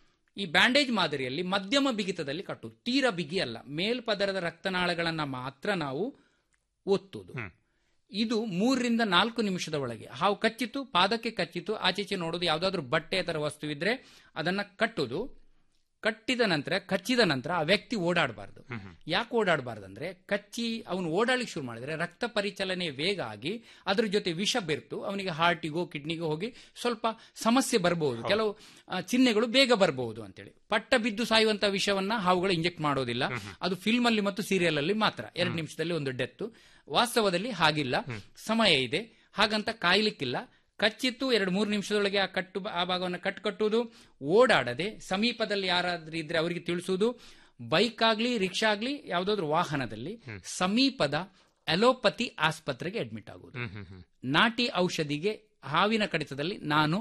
ಈ ಬ್ಯಾಂಡೇಜ್ ಮಾದರಿಯಲ್ಲಿ ಮಧ್ಯಮ ಬಿಗಿತದಲ್ಲಿ ಕಟ್ಟುವುದು ತೀರ ಬಿಗಿ ಅಲ್ಲ ಮೇಲ್ಪದರದ ರಕ್ತನಾಳಗಳನ್ನ ಮಾತ್ರ ನಾವು ಒತ್ತುವುದು ಇದು ಮೂರರಿಂದ ನಾಲ್ಕು ನಿಮಿಷದ ಒಳಗೆ ಹಾವು ಕಚ್ಚಿತು ಪಾದಕ್ಕೆ ಕಚ್ಚಿತು ಆಚೀಚೆ ನೋಡೋದು ಯಾವುದಾದ್ರೂ ಬಟ್ಟೆ ತರ ವಸ್ತು ಇದ್ರೆ ಅದನ್ನ ಕಟ್ಟುದು ಕಟ್ಟಿದ ನಂತರ ಕಚ್ಚಿದ ನಂತರ ಆ ವ್ಯಕ್ತಿ ಓಡಾಡಬಾರ್ದು ಯಾಕೆ ಓಡಾಡಬಾರ್ದು ಅಂದ್ರೆ ಕಚ್ಚಿ ಅವನು ಓಡಾಡ್ಲಿಕ್ಕೆ ಶುರು ಮಾಡಿದ್ರೆ ರಕ್ತ ಪರಿಚಲನೆ ವೇಗ ಆಗಿ ಅದ್ರ ಜೊತೆ ವಿಷ ಬೆರೆತು ಅವನಿಗೆ ಹಾರ್ಟಿಗೋ ಕಿಡ್ನಿಗೋ ಹೋಗಿ ಸ್ವಲ್ಪ ಸಮಸ್ಯೆ ಬರಬಹುದು ಕೆಲವು ಆ, ಚಿಹ್ನೆಗಳು ಬೇಗ ಬರಬಹುದು ಅಂತೇಳಿ ಪಟ್ಟ ಬಿದ್ದು ಸಾಯುವಂತ ವಿಷವನ್ನ ಹಾವುಗಳು ಇಂಜೆಕ್ಟ್ ಮಾಡೋದಿಲ್ಲ ಅದು ಫಿಲ್ಮ್ ಅಲ್ಲಿ ಮತ್ತು ಸೀರಿಯಲ್ ಅಲ್ಲಿ ಮಾತ್ರ ಎರಡು ನಿಮಿಷದಲ್ಲಿ ಒಂದು ಡೆತ್ ವಾಸ್ತವದಲ್ಲಿ ಹಾಗಿಲ್ಲ ಸಮಯ ಇದೆ ಹಾಗಂತ ಕಾಯ್ಲಿಕ್ಕಿಲ್ಲ ಕಚ್ಚಿತ್ತು ಎರಡು ಮೂರು ನಿಮಿಷದೊಳಗೆ ಆ ಕಟ್ಟು ಆ ಭಾಗವನ್ನು ಕಟ್ಟು ಕಟ್ಟುವುದು ಓಡಾಡದೆ ಸಮೀಪದಲ್ಲಿ ಯಾರಾದ್ರೂ ಇದ್ರೆ ಅವರಿಗೆ ತಿಳಿಸುವುದು ಬೈಕ್ ಆಗ್ಲಿ ರಿಕ್ಷಾ ಆಗ್ಲಿ ಯಾವುದಾದ್ರೂ ವಾಹನದಲ್ಲಿ ಸಮೀಪದ ಅಲೋಪತಿ ಆಸ್ಪತ್ರೆಗೆ ಅಡ್ಮಿಟ್ ಆಗುವುದು ನಾಟಿ ಔಷಧಿಗೆ ಹಾವಿನ ಕಡಿತದಲ್ಲಿ ನಾನು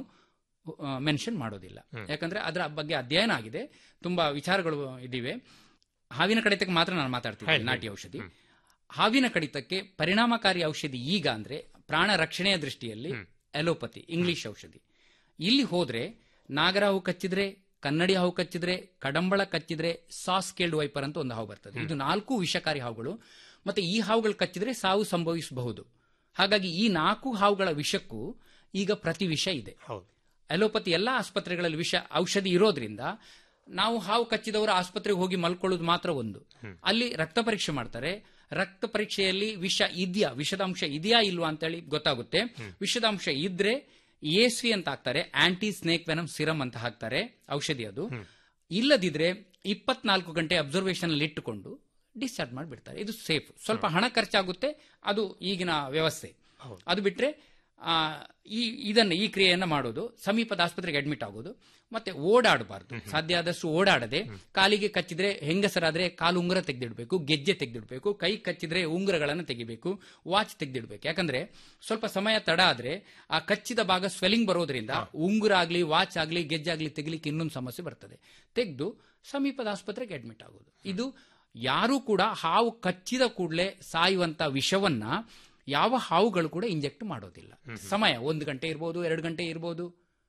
ಮೆನ್ಷನ್ ಮಾಡೋದಿಲ್ಲ ಯಾಕಂದ್ರೆ ಅದರ ಬಗ್ಗೆ ಅಧ್ಯಯನ ಆಗಿದೆ ತುಂಬಾ ವಿಚಾರಗಳು ಇದಿವೆ ಹಾವಿನ ಕಡಿತಕ್ಕೆ ಮಾತ್ರ ನಾನು ಮಾತಾಡ್ತೀನಿ ನಾಟಿ ಔಷಧಿ ಹಾವಿನ ಕಡಿತಕ್ಕೆ ಪರಿಣಾಮಕಾರಿ ಔಷಧಿ ಈಗ ಅಂದ್ರೆ ಪ್ರಾಣ ರಕ್ಷಣೆಯ ದೃಷ್ಟಿಯಲ್ಲಿ ಅಲೋಪತಿ ಇಂಗ್ಲಿಷ್ ಔಷಧಿ ಇಲ್ಲಿ ಹೋದ್ರೆ ನಾಗರಾವು ಕಚ್ಚಿದ್ರೆ ಕನ್ನಡಿ ಹಾವು ಕಚ್ಚಿದ್ರೆ ಕಡಂಬಳ ಕಚ್ಚಿದ್ರೆ ಸಾಸ್ ಕೇಲ್ಡ್ ವೈಪರ್ ಅಂತ ಒಂದು ಹಾವು ಬರ್ತದೆ ಇದು ನಾಲ್ಕು ವಿಷಕಾರಿ ಹಾವುಗಳು ಮತ್ತೆ ಈ ಹಾವುಗಳು ಕಚ್ಚಿದ್ರೆ ಸಾವು ಸಂಭವಿಸಬಹುದು ಹಾಗಾಗಿ ಈ ನಾಲ್ಕು ಹಾವುಗಳ ವಿಷಕ್ಕೂ ಈಗ ಪ್ರತಿ ವಿಷ ಇದೆ ಹೌದು ಅಲೋಪತಿ ಎಲ್ಲಾ ಆಸ್ಪತ್ರೆಗಳಲ್ಲಿ ವಿಷ ಔಷಧಿ ಇರೋದ್ರಿಂದ ನಾವು ಹಾವು ಕಚ್ಚಿದವರು ಆಸ್ಪತ್ರೆಗೆ ಹೋಗಿ ಮಲ್ಕೊಳ್ಳೋದು ಮಾತ್ರ ಒಂದು ಅಲ್ಲಿ ರಕ್ತ ಪರೀಕ್ಷೆ ಮಾಡ್ತಾರೆ ರಕ್ತ ಪರೀಕ್ಷೆಯಲ್ಲಿ ವಿಷ ಇದೆಯಾ ವಿಷದ ಅಂಶ ಇದೆಯಾ ಇಲ್ವಾ ಅಂತೇಳಿ ಗೊತ್ತಾಗುತ್ತೆ ವಿಷದ ಅಂಶ ಇದ್ರೆ ಎಸ್ವಿ ಅಂತ ಹಾಕ್ತಾರೆ ಆಂಟಿ ಸ್ನೇಕ್ ವೆನಮ್ ಸಿರಮ್ ಅಂತ ಹಾಕ್ತಾರೆ ಔಷಧಿ ಅದು ಇಲ್ಲದಿದ್ರೆ ಇಪ್ಪತ್ನಾಲ್ಕು ಗಂಟೆ ಅಬ್ಸರ್ವೇಷನ್ ಅಲ್ಲಿ ಇಟ್ಟುಕೊಂಡು ಡಿಸ್ಚಾರ್ಜ್ ಮಾಡಿಬಿಡ್ತಾರೆ ಇದು ಸೇಫ್ ಸ್ವಲ್ಪ ಹಣ ಖರ್ಚಾಗುತ್ತೆ ಅದು ಈಗಿನ ವ್ಯವಸ್ಥೆ ಅದು ಬಿಟ್ರೆ ಆ, ಈ ಇದನ್ನ ಈ ಕ್ರಿಯೆಯನ್ನ ಮಾಡೋದು ಸಮೀಪದ ಆಸ್ಪತ್ರೆಗೆ ಅಡ್ಮಿಟ್ ಆಗೋದು ಮತ್ತೆ ಓಡಾಡಬಾರ್ದು ಸಾಧ್ಯ ಆದಷ್ಟು ಓಡಾಡದೆ ಕಾಲಿಗೆ ಕಚ್ಚಿದ್ರೆ ಹೆಂಗಸರಾದ್ರೆ ಕಾಲು ಉಂಗುರ ತೆಗೆದಿಡ್ಬೇಕು ಗೆಜ್ಜೆ ತೆಗೆದಿಡ್ಬೇಕು ಕೈ ಕಚ್ಚಿದ್ರೆ ಉಂಗುರಗಳನ್ನು ತೆಗಿಬೇಕು ವಾಚ್ ತೆಗೆದಿಡ್ಬೇಕು ಯಾಕಂದ್ರೆ ಸ್ವಲ್ಪ ಸಮಯ ತಡ ಆದ್ರೆ ಆ ಕಚ್ಚಿದ ಭಾಗ ಸ್ವೆಲ್ಲಿಂಗ್ ಬರೋದ್ರಿಂದ ಉಂಗುರ ಆಗ್ಲಿ ವಾಚ್ ಆಗ್ಲಿ ಗೆಜ್ಜೆ ಆಗ್ಲಿ ತೆಗಿಲಿಕ್ಕೆ ಇನ್ನೊಂದು ಸಮಸ್ಯೆ ಬರ್ತದೆ ತೆಗೆದು ಸಮೀಪದ ಆಸ್ಪತ್ರೆಗೆ ಅಡ್ಮಿಟ್ ಆಗೋದು ಇದು ಯಾರೂ ಕೂಡ ಹಾವು ಕಚ್ಚಿದ ಕೂಡಲೇ ಸಾಯುವಂತ ವಿಷವನ್ನ ಯಾವ ಹಾವುಗಳು ಕೂಡ ಇಂಜೆಕ್ಟ್ ಮಾಡೋದಿಲ್ಲ ಸಮಯ ಒಂದು ಗಂಟೆ ಇರ್ಬೋದು ಎರಡು ಗಂಟೆ ಇರ್ಬೋದು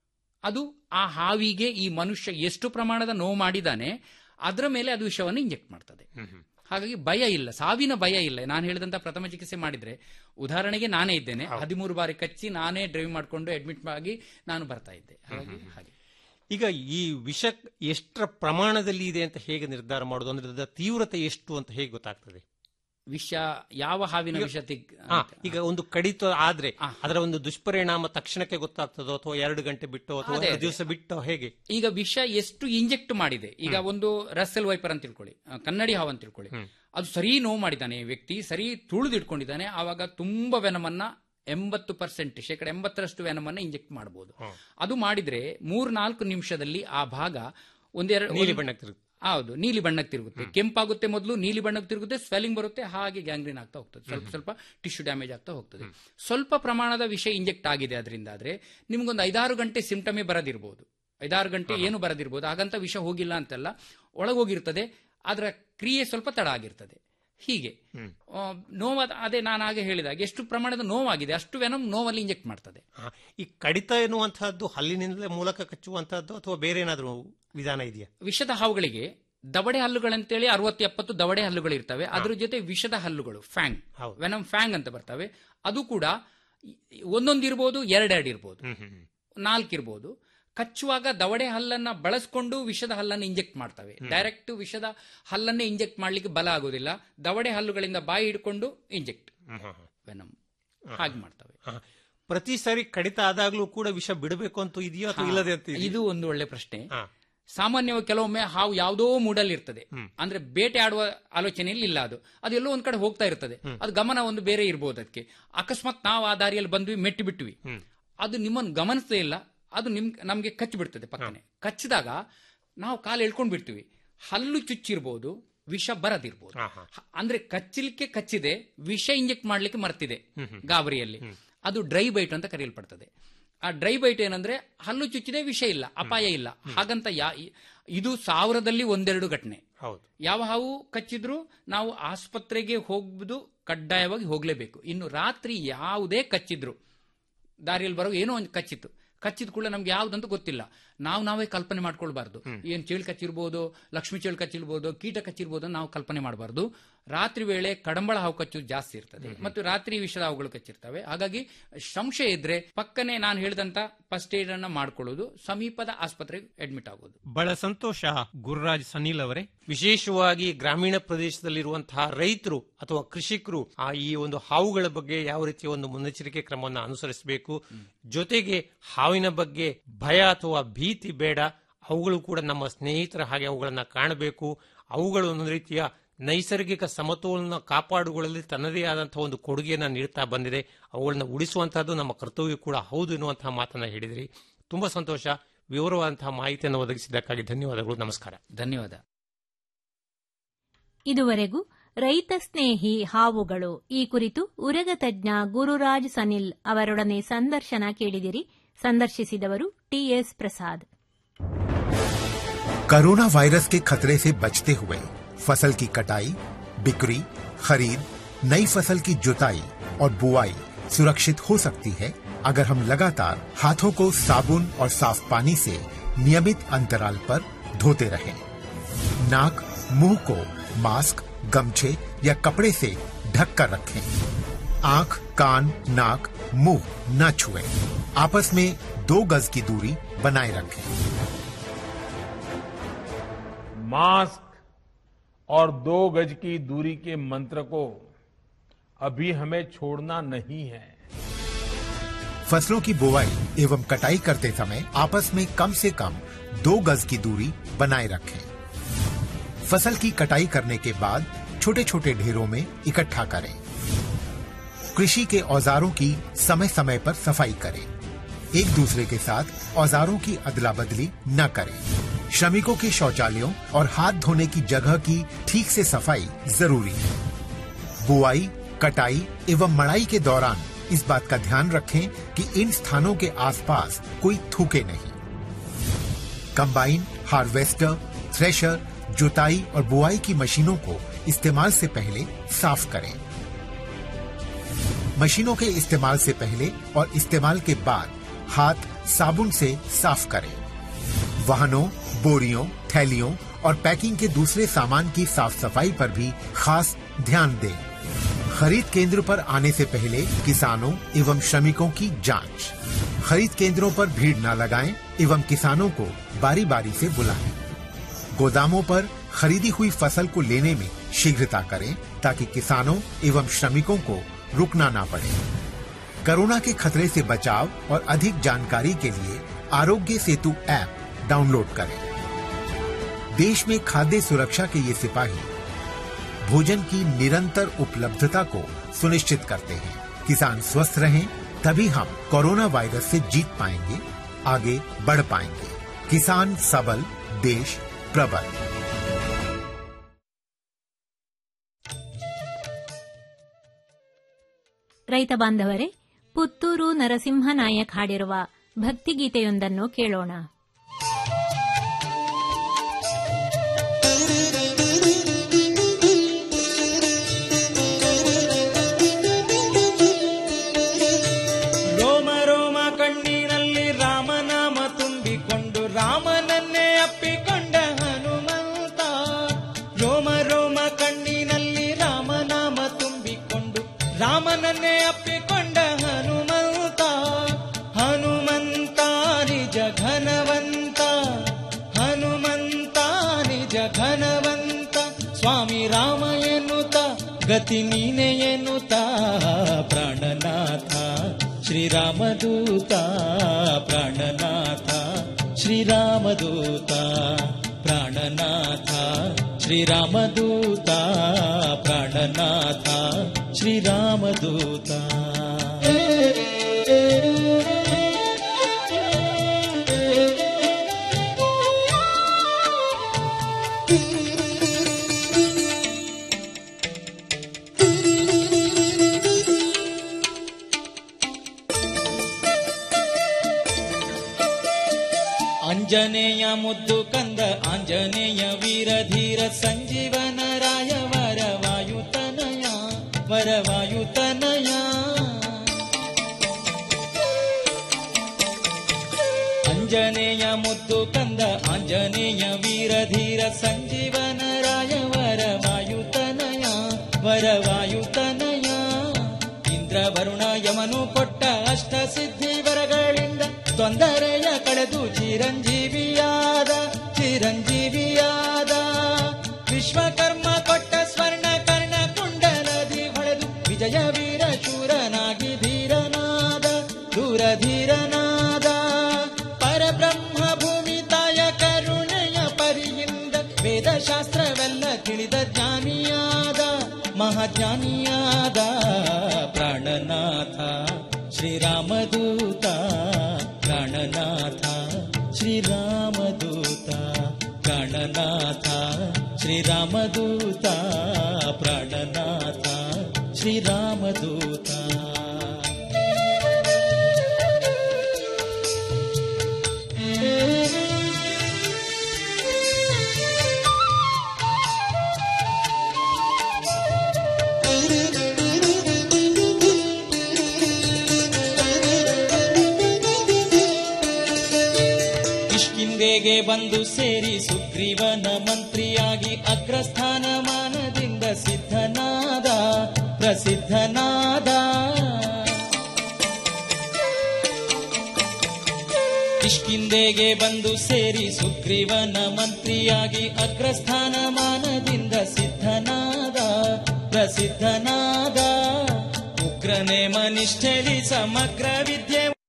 ಅದು ಆ ಹಾವಿಗೆ ಈ ಮನುಷ್ಯ ಎಷ್ಟು ಪ್ರಮಾಣದ ನೋವು ಮಾಡಿದಾನೆ ಅದರ ಮೇಲೆ ಅದು ವಿಷವನ್ನು ಇಂಜೆಕ್ಟ್ ಮಾಡ್ತದೆ ಹಾಗಾಗಿ ಭಯ ಇಲ್ಲ ಸಾವಿನ ಭಯ ಇಲ್ಲ ನಾನು ಹೇಳಿದಂತ ಪ್ರಥಮ ಚಿಕಿತ್ಸೆ ಮಾಡಿದ್ರೆ ಉದಾಹರಣೆಗೆ ನಾನೇ ಇದ್ದೇನೆ ಹದಿಮೂರು ಬಾರಿ ಕಚ್ಚಿ ನಾನೇ ಡ್ರೈವ್ ಮಾಡಿಕೊಂಡು ಅಡ್ಮಿಟ್ ಆಗಿ ನಾನು ಬರ್ತಾ ಇದ್ದೆ ಹಾಗಾಗಿ ಹಾಗೆ ಈಗ ಈ ವಿಷ ಎಷ್ಟರ ಪ್ರಮಾಣದಲ್ಲಿ ಇದೆ ಅಂತ ಹೇಗೆ ನಿರ್ಧಾರ ಮಾಡೋದು ಅಂದ್ರೆ ಅದರ ತೀವ್ರತೆ ಎಷ್ಟು ಅಂತ ಹೇಗೆ ಗೊತ್ತಾಗ್ತದೆ ವಿಷ ಯಾವ ಹಾವಿನ ವಿಷ ತೆಗ್ ಹಾ, ಈಗ ಒಂದು ಕಡಿತ ಆದ್ರೆ ಅದರ ಒಂದು ದುಷ್ಪರಿಣಾಮ ತಕ್ಷಣಕ್ಕೆ ಗೊತ್ತಾಗ್ತದೋ ಅಥವಾ ಎರಡು ಗಂಟೆ ಬಿಟ್ಟು ಅಥವಾ ಅದೇ, ಒಂದು ಅದೇ. ದಿವಸ ಬಿಟ್ಟು ಹೇಗೆ ಈಗ ವಿಷ ಎಷ್ಟು ಇಂಜೆಕ್ಟ್ ಮಾಡಿದೆ ಈಗ ಒಂದು ರಸೆಲ್ ವೈಪರ್ ಅಂತ ತಿಳ್ಕೊಳ್ಳಿ ಆ, ಕನ್ನಡಿ ಹಾವು ಅಂತ ತಿಳ್ಕೊಳ್ಳಿ ಅದು ಸರಿ ನೋವು ಮಾಡಿದ್ದಾನೆ ಈ ವ್ಯಕ್ತಿ ಸರಿ ತುಳಿದಿಟ್ಕೊಂಡಿದ್ದಾನೆ ಆವಾಗ ತುಂಬಾ ವೆನಮನ್ನ ಎಂಬತ್ತು ಪರ್ಸೆಂಟ್ ಶೇಕಡ ಎಂಬತ್ತರಷ್ಟು ವೆನಮನ್ನ ಇಂಜೆಕ್ಟ್ ಮಾಡಬಹುದು ಅದು ಮಾಡಿದ್ರೆ ಮೂರ್ ನಾಲ್ಕು ನಿಮಿಷದಲ್ಲಿ ಆ ಭಾಗ ಒಂದೆರಡು ನೀಲಿ ಬಣ್ಣಕ್ಕೆ ತಿರುಗುತ್ತೆ. ಹೌದು ನೀಲಿ ಬಣ್ಣಕ್ಕೆ ತಿರುಗುತ್ತೆ ಕೆಂಪಾಗುತ್ತೆ ಮೊದಲು ನೀಲಿ ಬಣ್ಣಕ್ಕೆ ತಿರುಗುತ್ತೆ ಸ್ವೆಲ್ಲಿಂಗ್ ಬರುತ್ತೆ ಹಾಗೆ ಗ್ಯಾಂಗ್ರೀನ್ ಆಗ್ತಾ ಹೋಗ್ತದೆ ಸ್ವಲ್ಪ ಸ್ವಲ್ಪ ಟಿಶ್ಯೂ ಡ್ಯಾಮೇಜ್ ಆಗ್ತಾ ಹೋಗ್ತದೆ ಸ್ವಲ್ಪ ಪ್ರಮಾಣದ ವಿಷ ಇಂಜೆಕ್ಟ್ ಆಗಿದೆ ಅದರಿಂದ ಆದ್ರೆ ನಿಮ್ಗೊಂದು ಐದಾರು ಗಂಟೆ ಸಿಂಪ್ಟಮೇ ಬರದಿರ್ಬೋದು ಐದಾರು ಗಂಟೆ ಏನು ಬರದಿರ್ಬೋದು ಹಾಗಂತ ವಿಷ ಹೋಗಿಲ್ಲ ಅಂತಲ್ಲ ಒಳಗೋಗಿರ್ತದೆ ಅದರ ಕ್ರಿಯೆ ಸ್ವಲ್ಪ ತಡ ಆಗಿರ್ತದೆ ಹೀಗೆ ಆ, ನೋವಾದ ಅದೇ ನಾನು ಹಾಗೆ ಹೇಳಿದಾಗ ಎಷ್ಟು ಪ್ರಮಾಣದ ನೋವಾಗಿದೆ ಅಷ್ಟು ವೆನಮ್ ನೋವಲ್ಲಿ ಇಂಜೆಕ್ಟ್ ಮಾಡ್ತದೆ ಹಾ, ಈ ಕಡಿತ ಎನ್ನುವಂತಹದ್ದು ಹಲ್ಲಿನಿಂದಲೇ ಮೂಲಕ ಕಚ್ಚುವಂತಹದ್ದು ಅಥವಾ ಬೇರೆ ಏನಾದರೂ ವಿಧಾನ ಇದೆಯಾ ವಿಷದ ಹಾವುಗಳಿಗೆ ದವಡೆ ಹಲ್ಲುಗಳಂತೇಳಿ ಅರವತ್ತು ಎಪ್ಪತ್ತು ದವಡೆ ಹಲ್ಲುಗಳು ಇರ್ತವೆ ಅದ್ರ ಜೊತೆ ವಿಷದ ಹಲ್ಲುಗಳು ಫ್ಯಾಂಗ್ ವೆನಮ್ ಫ್ಯಾಂಗ್ ಅಂತ ಬರ್ತವೆ ಅದು ಕೂಡ ಒಂದೊಂದು ಇರ್ಬೋದು ಎರಡೆರಡು ಇರ್ಬೋದು ನಾಲ್ಕು ಇರ್ಬೋದು ಕಚ್ಚುವಾಗ ದವಡೆ ಹಲ್ಲನ್ನ ಬಳಸ್ಕೊಂಡು ವಿಷದ ಹಲ್ಲನ್ನು ಇಂಜೆಕ್ಟ್ ಮಾಡ್ತವೆ ಡೈರೆಕ್ಟ್ ವಿಷದ ಹಲ್ಲನ್ನೇ ಇಂಜೆಕ್ಟ್ ಮಾಡ್ಲಿಕ್ಕೆ ಬಲ ಆಗೋದಿಲ್ಲ ದವಡೆ ಹಲ್ಲುಗಳಿಂದ ಬಾಯಿ ಹಿಡ್ಕೊಂಡು ಇಂಜೆಕ್ಟ್ ವೆನಮ್ ಹಾಗೆ ಮಾಡ್ತವೆ ಹಾ. ಪ್ರತಿ ಸಾರಿ ಕಡಿತ ಆದಾಗ್ಲೂ ಕೂಡ ವಿಷ ಬಿಡಬೇಕು ಅಂತ ಇದೆಯೋ ಅಥವಾ ಇಲ್ಲದೆ ಅಂತ ಇದೆಯೋ? ಇದು ಒಂದು ಒಳ್ಳೆ ಪ್ರಶ್ನೆ ಸಾಮಾನ್ಯವಾಗಿ ಕೆಲವೊಮ್ಮೆ ಹಾವು ಯಾವುದೋ ಮೂಡಲ್ಲಿ ಇರ್ತದೆ ಅಂದ್ರೆ ಬೇಟೆ ಆಡುವ ಆಲೋಚನೆಯಲ್ಲಿ ಇಲ್ಲ ಅದು ಅದು ಎಲ್ಲೋ ಒಂದ್ ಕಡೆ ಹೋಗ್ತಾ ಇರ್ತದೆ ಅದು ಗಮನ ಒಂದು ಬೇರೆ ಇರ್ಬೋದು ಅದಕ್ಕೆ ಅಕಸ್ಮಾತ್ ನಾವು ಆ ದಾರಿಯಲ್ಲಿ ಬಂದ್ವಿ ಮೆಟ್ಟಿ ಬಿಟ್ವಿ ಅದು ನಿಮ್ಮನ್ನು ಗಮನಿಸದೇ ಇಲ್ಲ ಅದು ನಿಮ್ ನಮ್ಗೆ ಕಚ್ಚಿ ಬಿಡ್ತದೆ ಪಕ್ಕನೆ ಕಚ್ಚಿದಾಗ ನಾವು ಕಾಲು ಎಳ್ಕೊಂಡ್ ಬಿಡ್ತೀವಿ ಹಲ್ಲು ಚುಚ್ಚಿರ್ಬೋದು ವಿಷ ಬರದಿರ್ಬೋದು ಹ- ಅಂದ್ರೆ ಕಚ್ಚಲಿಕ್ಕೆ ಕಚ್ಚಿದೆ ವಿಷ ಇಂಜೆಕ್ಟ್ ಮಾಡ್ಲಿಕ್ಕೆ ಮರ್ತಿದೆ ಗಾಬರಿಯಲ್ಲಿ ಅದು ಡ್ರೈ ಬೈಟ್ ಅಂತ ಕರೆಯಲ್ಪಡ್ತದೆ ಆ ಡ್ರೈ ಬೈಟ್ ಏನಂದ್ರೆ ಹಲ್ಲು ಚುಚ್ಚಿದೆ ವಿಷ ಇಲ್ಲ ಅಪಾಯ ಇಲ್ಲ ಹಾಗಂತ ಯಾ ಇದು ಸಾವಿರದಲ್ಲಿ ಒಂದೆರಡು ಘಟನೆ ಹೌದು ಯಾವ ಹಾವು ಕಚ್ಚಿದ್ರು ನಾವು ಆಸ್ಪತ್ರೆಗೆ ಹೋಗುವುದು ಕಡ್ಡಾಯವಾಗಿ ಹೋಗ್ಲೇಬೇಕು ಇನ್ನು ರಾತ್ರಿ ಯಾವುದೇ ಕಚ್ಚಿದ್ರು ದಾರಿಯಲ್ಲಿ ಬರೋ ಏನೋ ಒಂದು ಕಚ್ಚಿತ್ತು ಕಚ್ಚಿದ ಕೂಡ ನಮ್ಗೆ ಯಾವ್ದಂತ ಗೊತ್ತಿಲ್ಲ ನಾವು ನಾವೇ ಕಲ್ಪನೆ ಮಾಡ್ಕೊಳ್ಬಾರ್ದು ಏನ್ ಚೇಳು ಕಚ್ಚಿರ್ಬೋದು ಲಕ್ಷ್ಮಿ ಚೇಳು ಕಚ್ಚಿರ್ಬೋದು ಕೀಟ ಕಚ್ಚಿರ್ಬೋದು ಅಂತ ನಾವು ಕಲ್ಪನೆ ಮಾಡಬಾರ್ದು ರಾತ್ರಿ ವೇಳೆ ಕಡಂಬಳ ಹಾವು ಕಚ್ಚೋದು ಜಾಸ್ತಿ ಇರ್ತದೆ ಮತ್ತು ರಾತ್ರಿ ವಿಷದ ಹಾವುಗಳು ಕಚ್ಚಿರ್ತವೆ ಹಾಗಾಗಿ ಸಂಶಯ ಇದ್ರೆ ಪಕ್ಕನೆ ನಾನು ಹೇಳಿದಂತ ಫಸ್ಟ್ ಏಡ್ ಅನ್ನ ಮಾಡ್ಕೊಳ್ಳೋದು ಸಮೀಪದ ಆಸ್ಪತ್ರೆಗೆ ಅಡ್ಮಿಟ್ ಆಗೋದು ಬಹಳ ಸಂತೋಷ ಗುರುರಾಜ್ ಸನಿಲ್ ಅವರೇ ವಿಶೇಷವಾಗಿ ಗ್ರಾಮೀಣ ಪ್ರದೇಶದಲ್ಲಿರುವಂತಹ ರೈತರು ಅಥವಾ ಕೃಷಿಕರು ಆ ಈ ಒಂದು ಹಾವುಗಳ ಬಗ್ಗೆ ಯಾವ ರೀತಿಯ ಒಂದು ಮುನ್ನೆಚ್ಚರಿಕೆ ಕ್ರಮವನ್ನು ಅನುಸರಿಸಬೇಕು ಜೊತೆಗೆ ಹಾವಿನ ಬಗ್ಗೆ ಭಯ ಅಥವಾ ಭೀತಿ ಬೇಡ ಅವುಗಳು ಕೂಡ ನಮ್ಮ ಸ್ನೇಹಿತರ ಹಾಗೆ ಅವುಗಳನ್ನ ಕಾಣಬೇಕು ಅವುಗಳು ಒಂದು ರೀತಿಯ ನೈಸರ್ಗಿಕ ಸಮತೋಲನ ಕಾಪಾಡುಗಳಲ್ಲಿ ತನ್ನದೇ ಆದಂತಹ ಒಂದು ಕೊಡುಗೆಯನ್ನು ನೀಡ್ತಾ ಬಂದಿದೆ ಅವುಗಳನ್ನ ಉಳಿಸುವಂತಹದ್ದು ನಮ್ಮ ಕರ್ತವ್ಯ ಕೂಡ ಹೌದು ಎನ್ನುವಂತಹ ಮಾತನ್ನ ಹೇಳಿದ್ರಿ ತುಂಬಾ ಸಂತೋಷ ವಿವರವಾದಂತಹ ಮಾಹಿತಿಯನ್ನು ಒದಗಿಸಿದ್ದಕ್ಕಾಗಿ ಧನ್ಯವಾದಗಳು ನಮಸ್ಕಾರ ಧನ್ಯವಾದ ಇದುವರೆಗೂ ರೈತ ಸ್ನೇಹಿ ಹಾವುಗಳು ಈ ಕುರಿತು ಉರಗ ತಜ್ಞ ಗುರುರಾಜ್ ಸನಿಲ್ ಅವರೊಡನೆ ಸಂದರ್ಶನ ಕೇಳಿದಿರಿ ಸಂದರ್ಶಿಸಿದವರು ಟಿಎಸ್ ಪ್ರಸಾದ್ कोरोना वायरस के खतरे से बचते हुए फसल की कटाई बिक्री खरीद नई फसल की जुताई और बुआई सुरक्षित हो सकती है अगर हम लगातार हाथों को साबुन और साफ पानी से नियमित अंतराल पर धोते रहें। नाक मुंह को मास्क गमछे या कपड़े से ढक कर रखें आंख कान नाक मुंह न छुएं। आपस में दो गज की दूरी बनाए रखें मास्क और दो गज की दूरी के मंत्र को अभी हमें छोड़ना नहीं है फसलों की बुवाई एवं कटाई करते समय आपस में कम से कम दो गज की दूरी बनाए रखें फसल की कटाई करने के बाद छोटे छोटे ढेरों में इकट्ठा करें कृषि के औजारों की समय समय पर सफाई करें एक दूसरे के साथ औजारों की अदला बदली न करें श्रमिकों के शौचालयों और हाथ धोने की जगह की ठीक से सफाई जरूरी है बुआई कटाई एवं मड़ाई के दौरान इस बात का ध्यान रखें कि इन स्थानों के आसपास कोई थूके नहीं कंबाइन हार्वेस्टर थ्रेशर जुताई और बुआई की मशीनों को इस्तेमाल से पहले साफ करें मशीनों के इस्तेमाल से पहले और इस्तेमाल के बाद हाथ साबुन से साफ करें वाहनों बोरियों थैलियों और पैकिंग के दूसरे सामान की साफ सफाई पर भी खास ध्यान दें खरीद केंद्र पर आने से पहले किसानों एवं श्रमिकों की जांच खरीद केंद्रों पर भीड़ न लगाएं एवं किसानों को बारी बारी से बुलाएं गोदामों पर खरीदी हुई फसल को लेने में शीघ्रता करें ताकि किसानों एवं श्रमिकों को रुकना ना पड़े कोरोना के खतरे से बचाव और अधिक जानकारी के लिए आरोग्य सेतु ऐप डाउनलोड करें देश में खाद्य सुरक्षा के ये सिपाही भोजन की निरंतर उपलब्धता को सुनिश्चित करते हैं किसान स्वस्थ रहें तभी हम कोरोना वायरस से जीत पाएंगे आगे बढ़ पाएंगे किसान सबल देश प्रबल ರೈತ ಬಾಂಧವರೇ ಪುತ್ತೂರು ನರಸಿಂಹ ನಾಯಕ್ ಹಾಡಿರುವ ಭಕ್ತಿಗೀತೆಯೊಂದನ್ನು ಕೇಳೋಣ ರೋಮ ರೋಮ ಕಣ್ಣಿನಲ್ಲಿ ರಾಮನಾಮ ತುಂಬಿಕೊಂಡು ರಾಮನನ್ನೇ ಅಪ್ಪಿಕೊಂಡ ಹನುಮಂತ ರೋಮ ರೋಮ ಕಣ್ಣಿನಲ್ಲಿ ರಾಮನಾಮ ತುಂಬಿಕೊಂಡು ರಾಮನನ್ನೇ ಅಪ್ಪಿಕೊಂಡ ಹನುಮಂತ ಹನುಮಂತ ನಿಜ ಘನವಂತ ಹನುಮಂತ ನಿಜ ಘನವಂತ ಸ್ವಾಮಿ ರಾಮ ಎನ್ನುತ್ತ ಗತಿ ನೀನೆ ಎನ್ನುತ್ತ ಪ್ರಾಣನಾಥ ಶ್ರೀರಾಮದೂತ ಪ್ರಾಣನಾಥ ಶ್ರೀರಾಮದೂತ ಪ್ರಾಣನಾಥ ಶ್ರೀರಾಮದೂತ ಪ್ರಾಣನಾಥ ಶ್ರೀರಾಮದೂತ ಆಂಜನೇಯ ಮುದ್ದು ಕಂದ ಆಂಜನೇಯ ವೀರ ಧೀರ ಸಂಜೀವನ ರಾಯ ವರವಾಯುತನಯ ವರವಾಯುತನಯ ಅಂಜನೇಯ ಮುದ್ದು ಕಂದ ಆಂಜನೇಯ ವೀರ ಧೀರ ಸಂಜೀವನ ರಾಯ ವರವಾಯುತನಯ ವರವಾಯುತನಯ ಇಂದ್ರ ವರುಣ ಯಮನು ಕೊಟ್ಟ ಅಷ್ಟ ಸಿದ್ಧಿ ವರಗಳಿಂದ ತೊಂದರೆಯ ಕಳೆದು ಚಿರಂಜೀವಿಯಾದ ಚಿರಂಜೀವಿಯಾದ ವಿಶ್ವಕರ್ಮ ಕೊಟ್ಟ ಸ್ವರ್ಣ ಕರ್ಣ ಕುಂಡಲದಿ ಹೊಳೆದು ವಿಜಯ ವೀರ ಶೂರನಾಗಿ ಧೀರನಾದ ದೂರ ಧೀರನಾದ ಪರಬ್ರಹ್ಮ ಭೂಮಿ ತಾಯ ಕರುಣೆಯ ಪರಿಯಿಂದ ವೇದಶಾಸ್ತ್ರವೆಲ್ಲ ತಿಳಿದ ಜ್ಞಾನಿಯಾದ ಮಹಾಜ್ಞಾನಿಯಾದ ಪ್ರಾಣನಾಥ ಶ್ರೀರಾಮದೂತ ಪ್ರಾಣನಾಥ ಶ್ರೀರಾಮದೂತ ಪ್ರಾಣನಾಥ ಶ್ರೀರಾಮದೂತ ಪ್ರಾಣನಾಥ ಶ್ರೀರಾಮದೂತ ಕಿಷ್ಕಿಂದೆಗೆ ಬಂದು ಸೇರಿ ಸುಗ್ರೀವನ ಮಂತ್ರಿಯಾಗಿ ಅಗ್ರಸ್ಥಾನಮಾನದಿಂದ ಸಿದ್ಧನಾದ ಪ್ರಸಿದ್ಧನಾದ ಕಿಷ್ಕಿಂದೆಗೆ ಬಂದು ಸೇರಿ ಸುಗ್ರೀವನ ಮಂತ್ರಿಯಾಗಿ ಅಗ್ರಸ್ಥಾನಮಾನದಿಂದ ಸಿದ್ಧನಾದ ಪ್ರಸಿದ್ಧನಾದ ಉಗ್ರನೇ ಮನಿಷ್ಠಲಿ ಸಮಗ್ರ ವಿದ್ಯೆ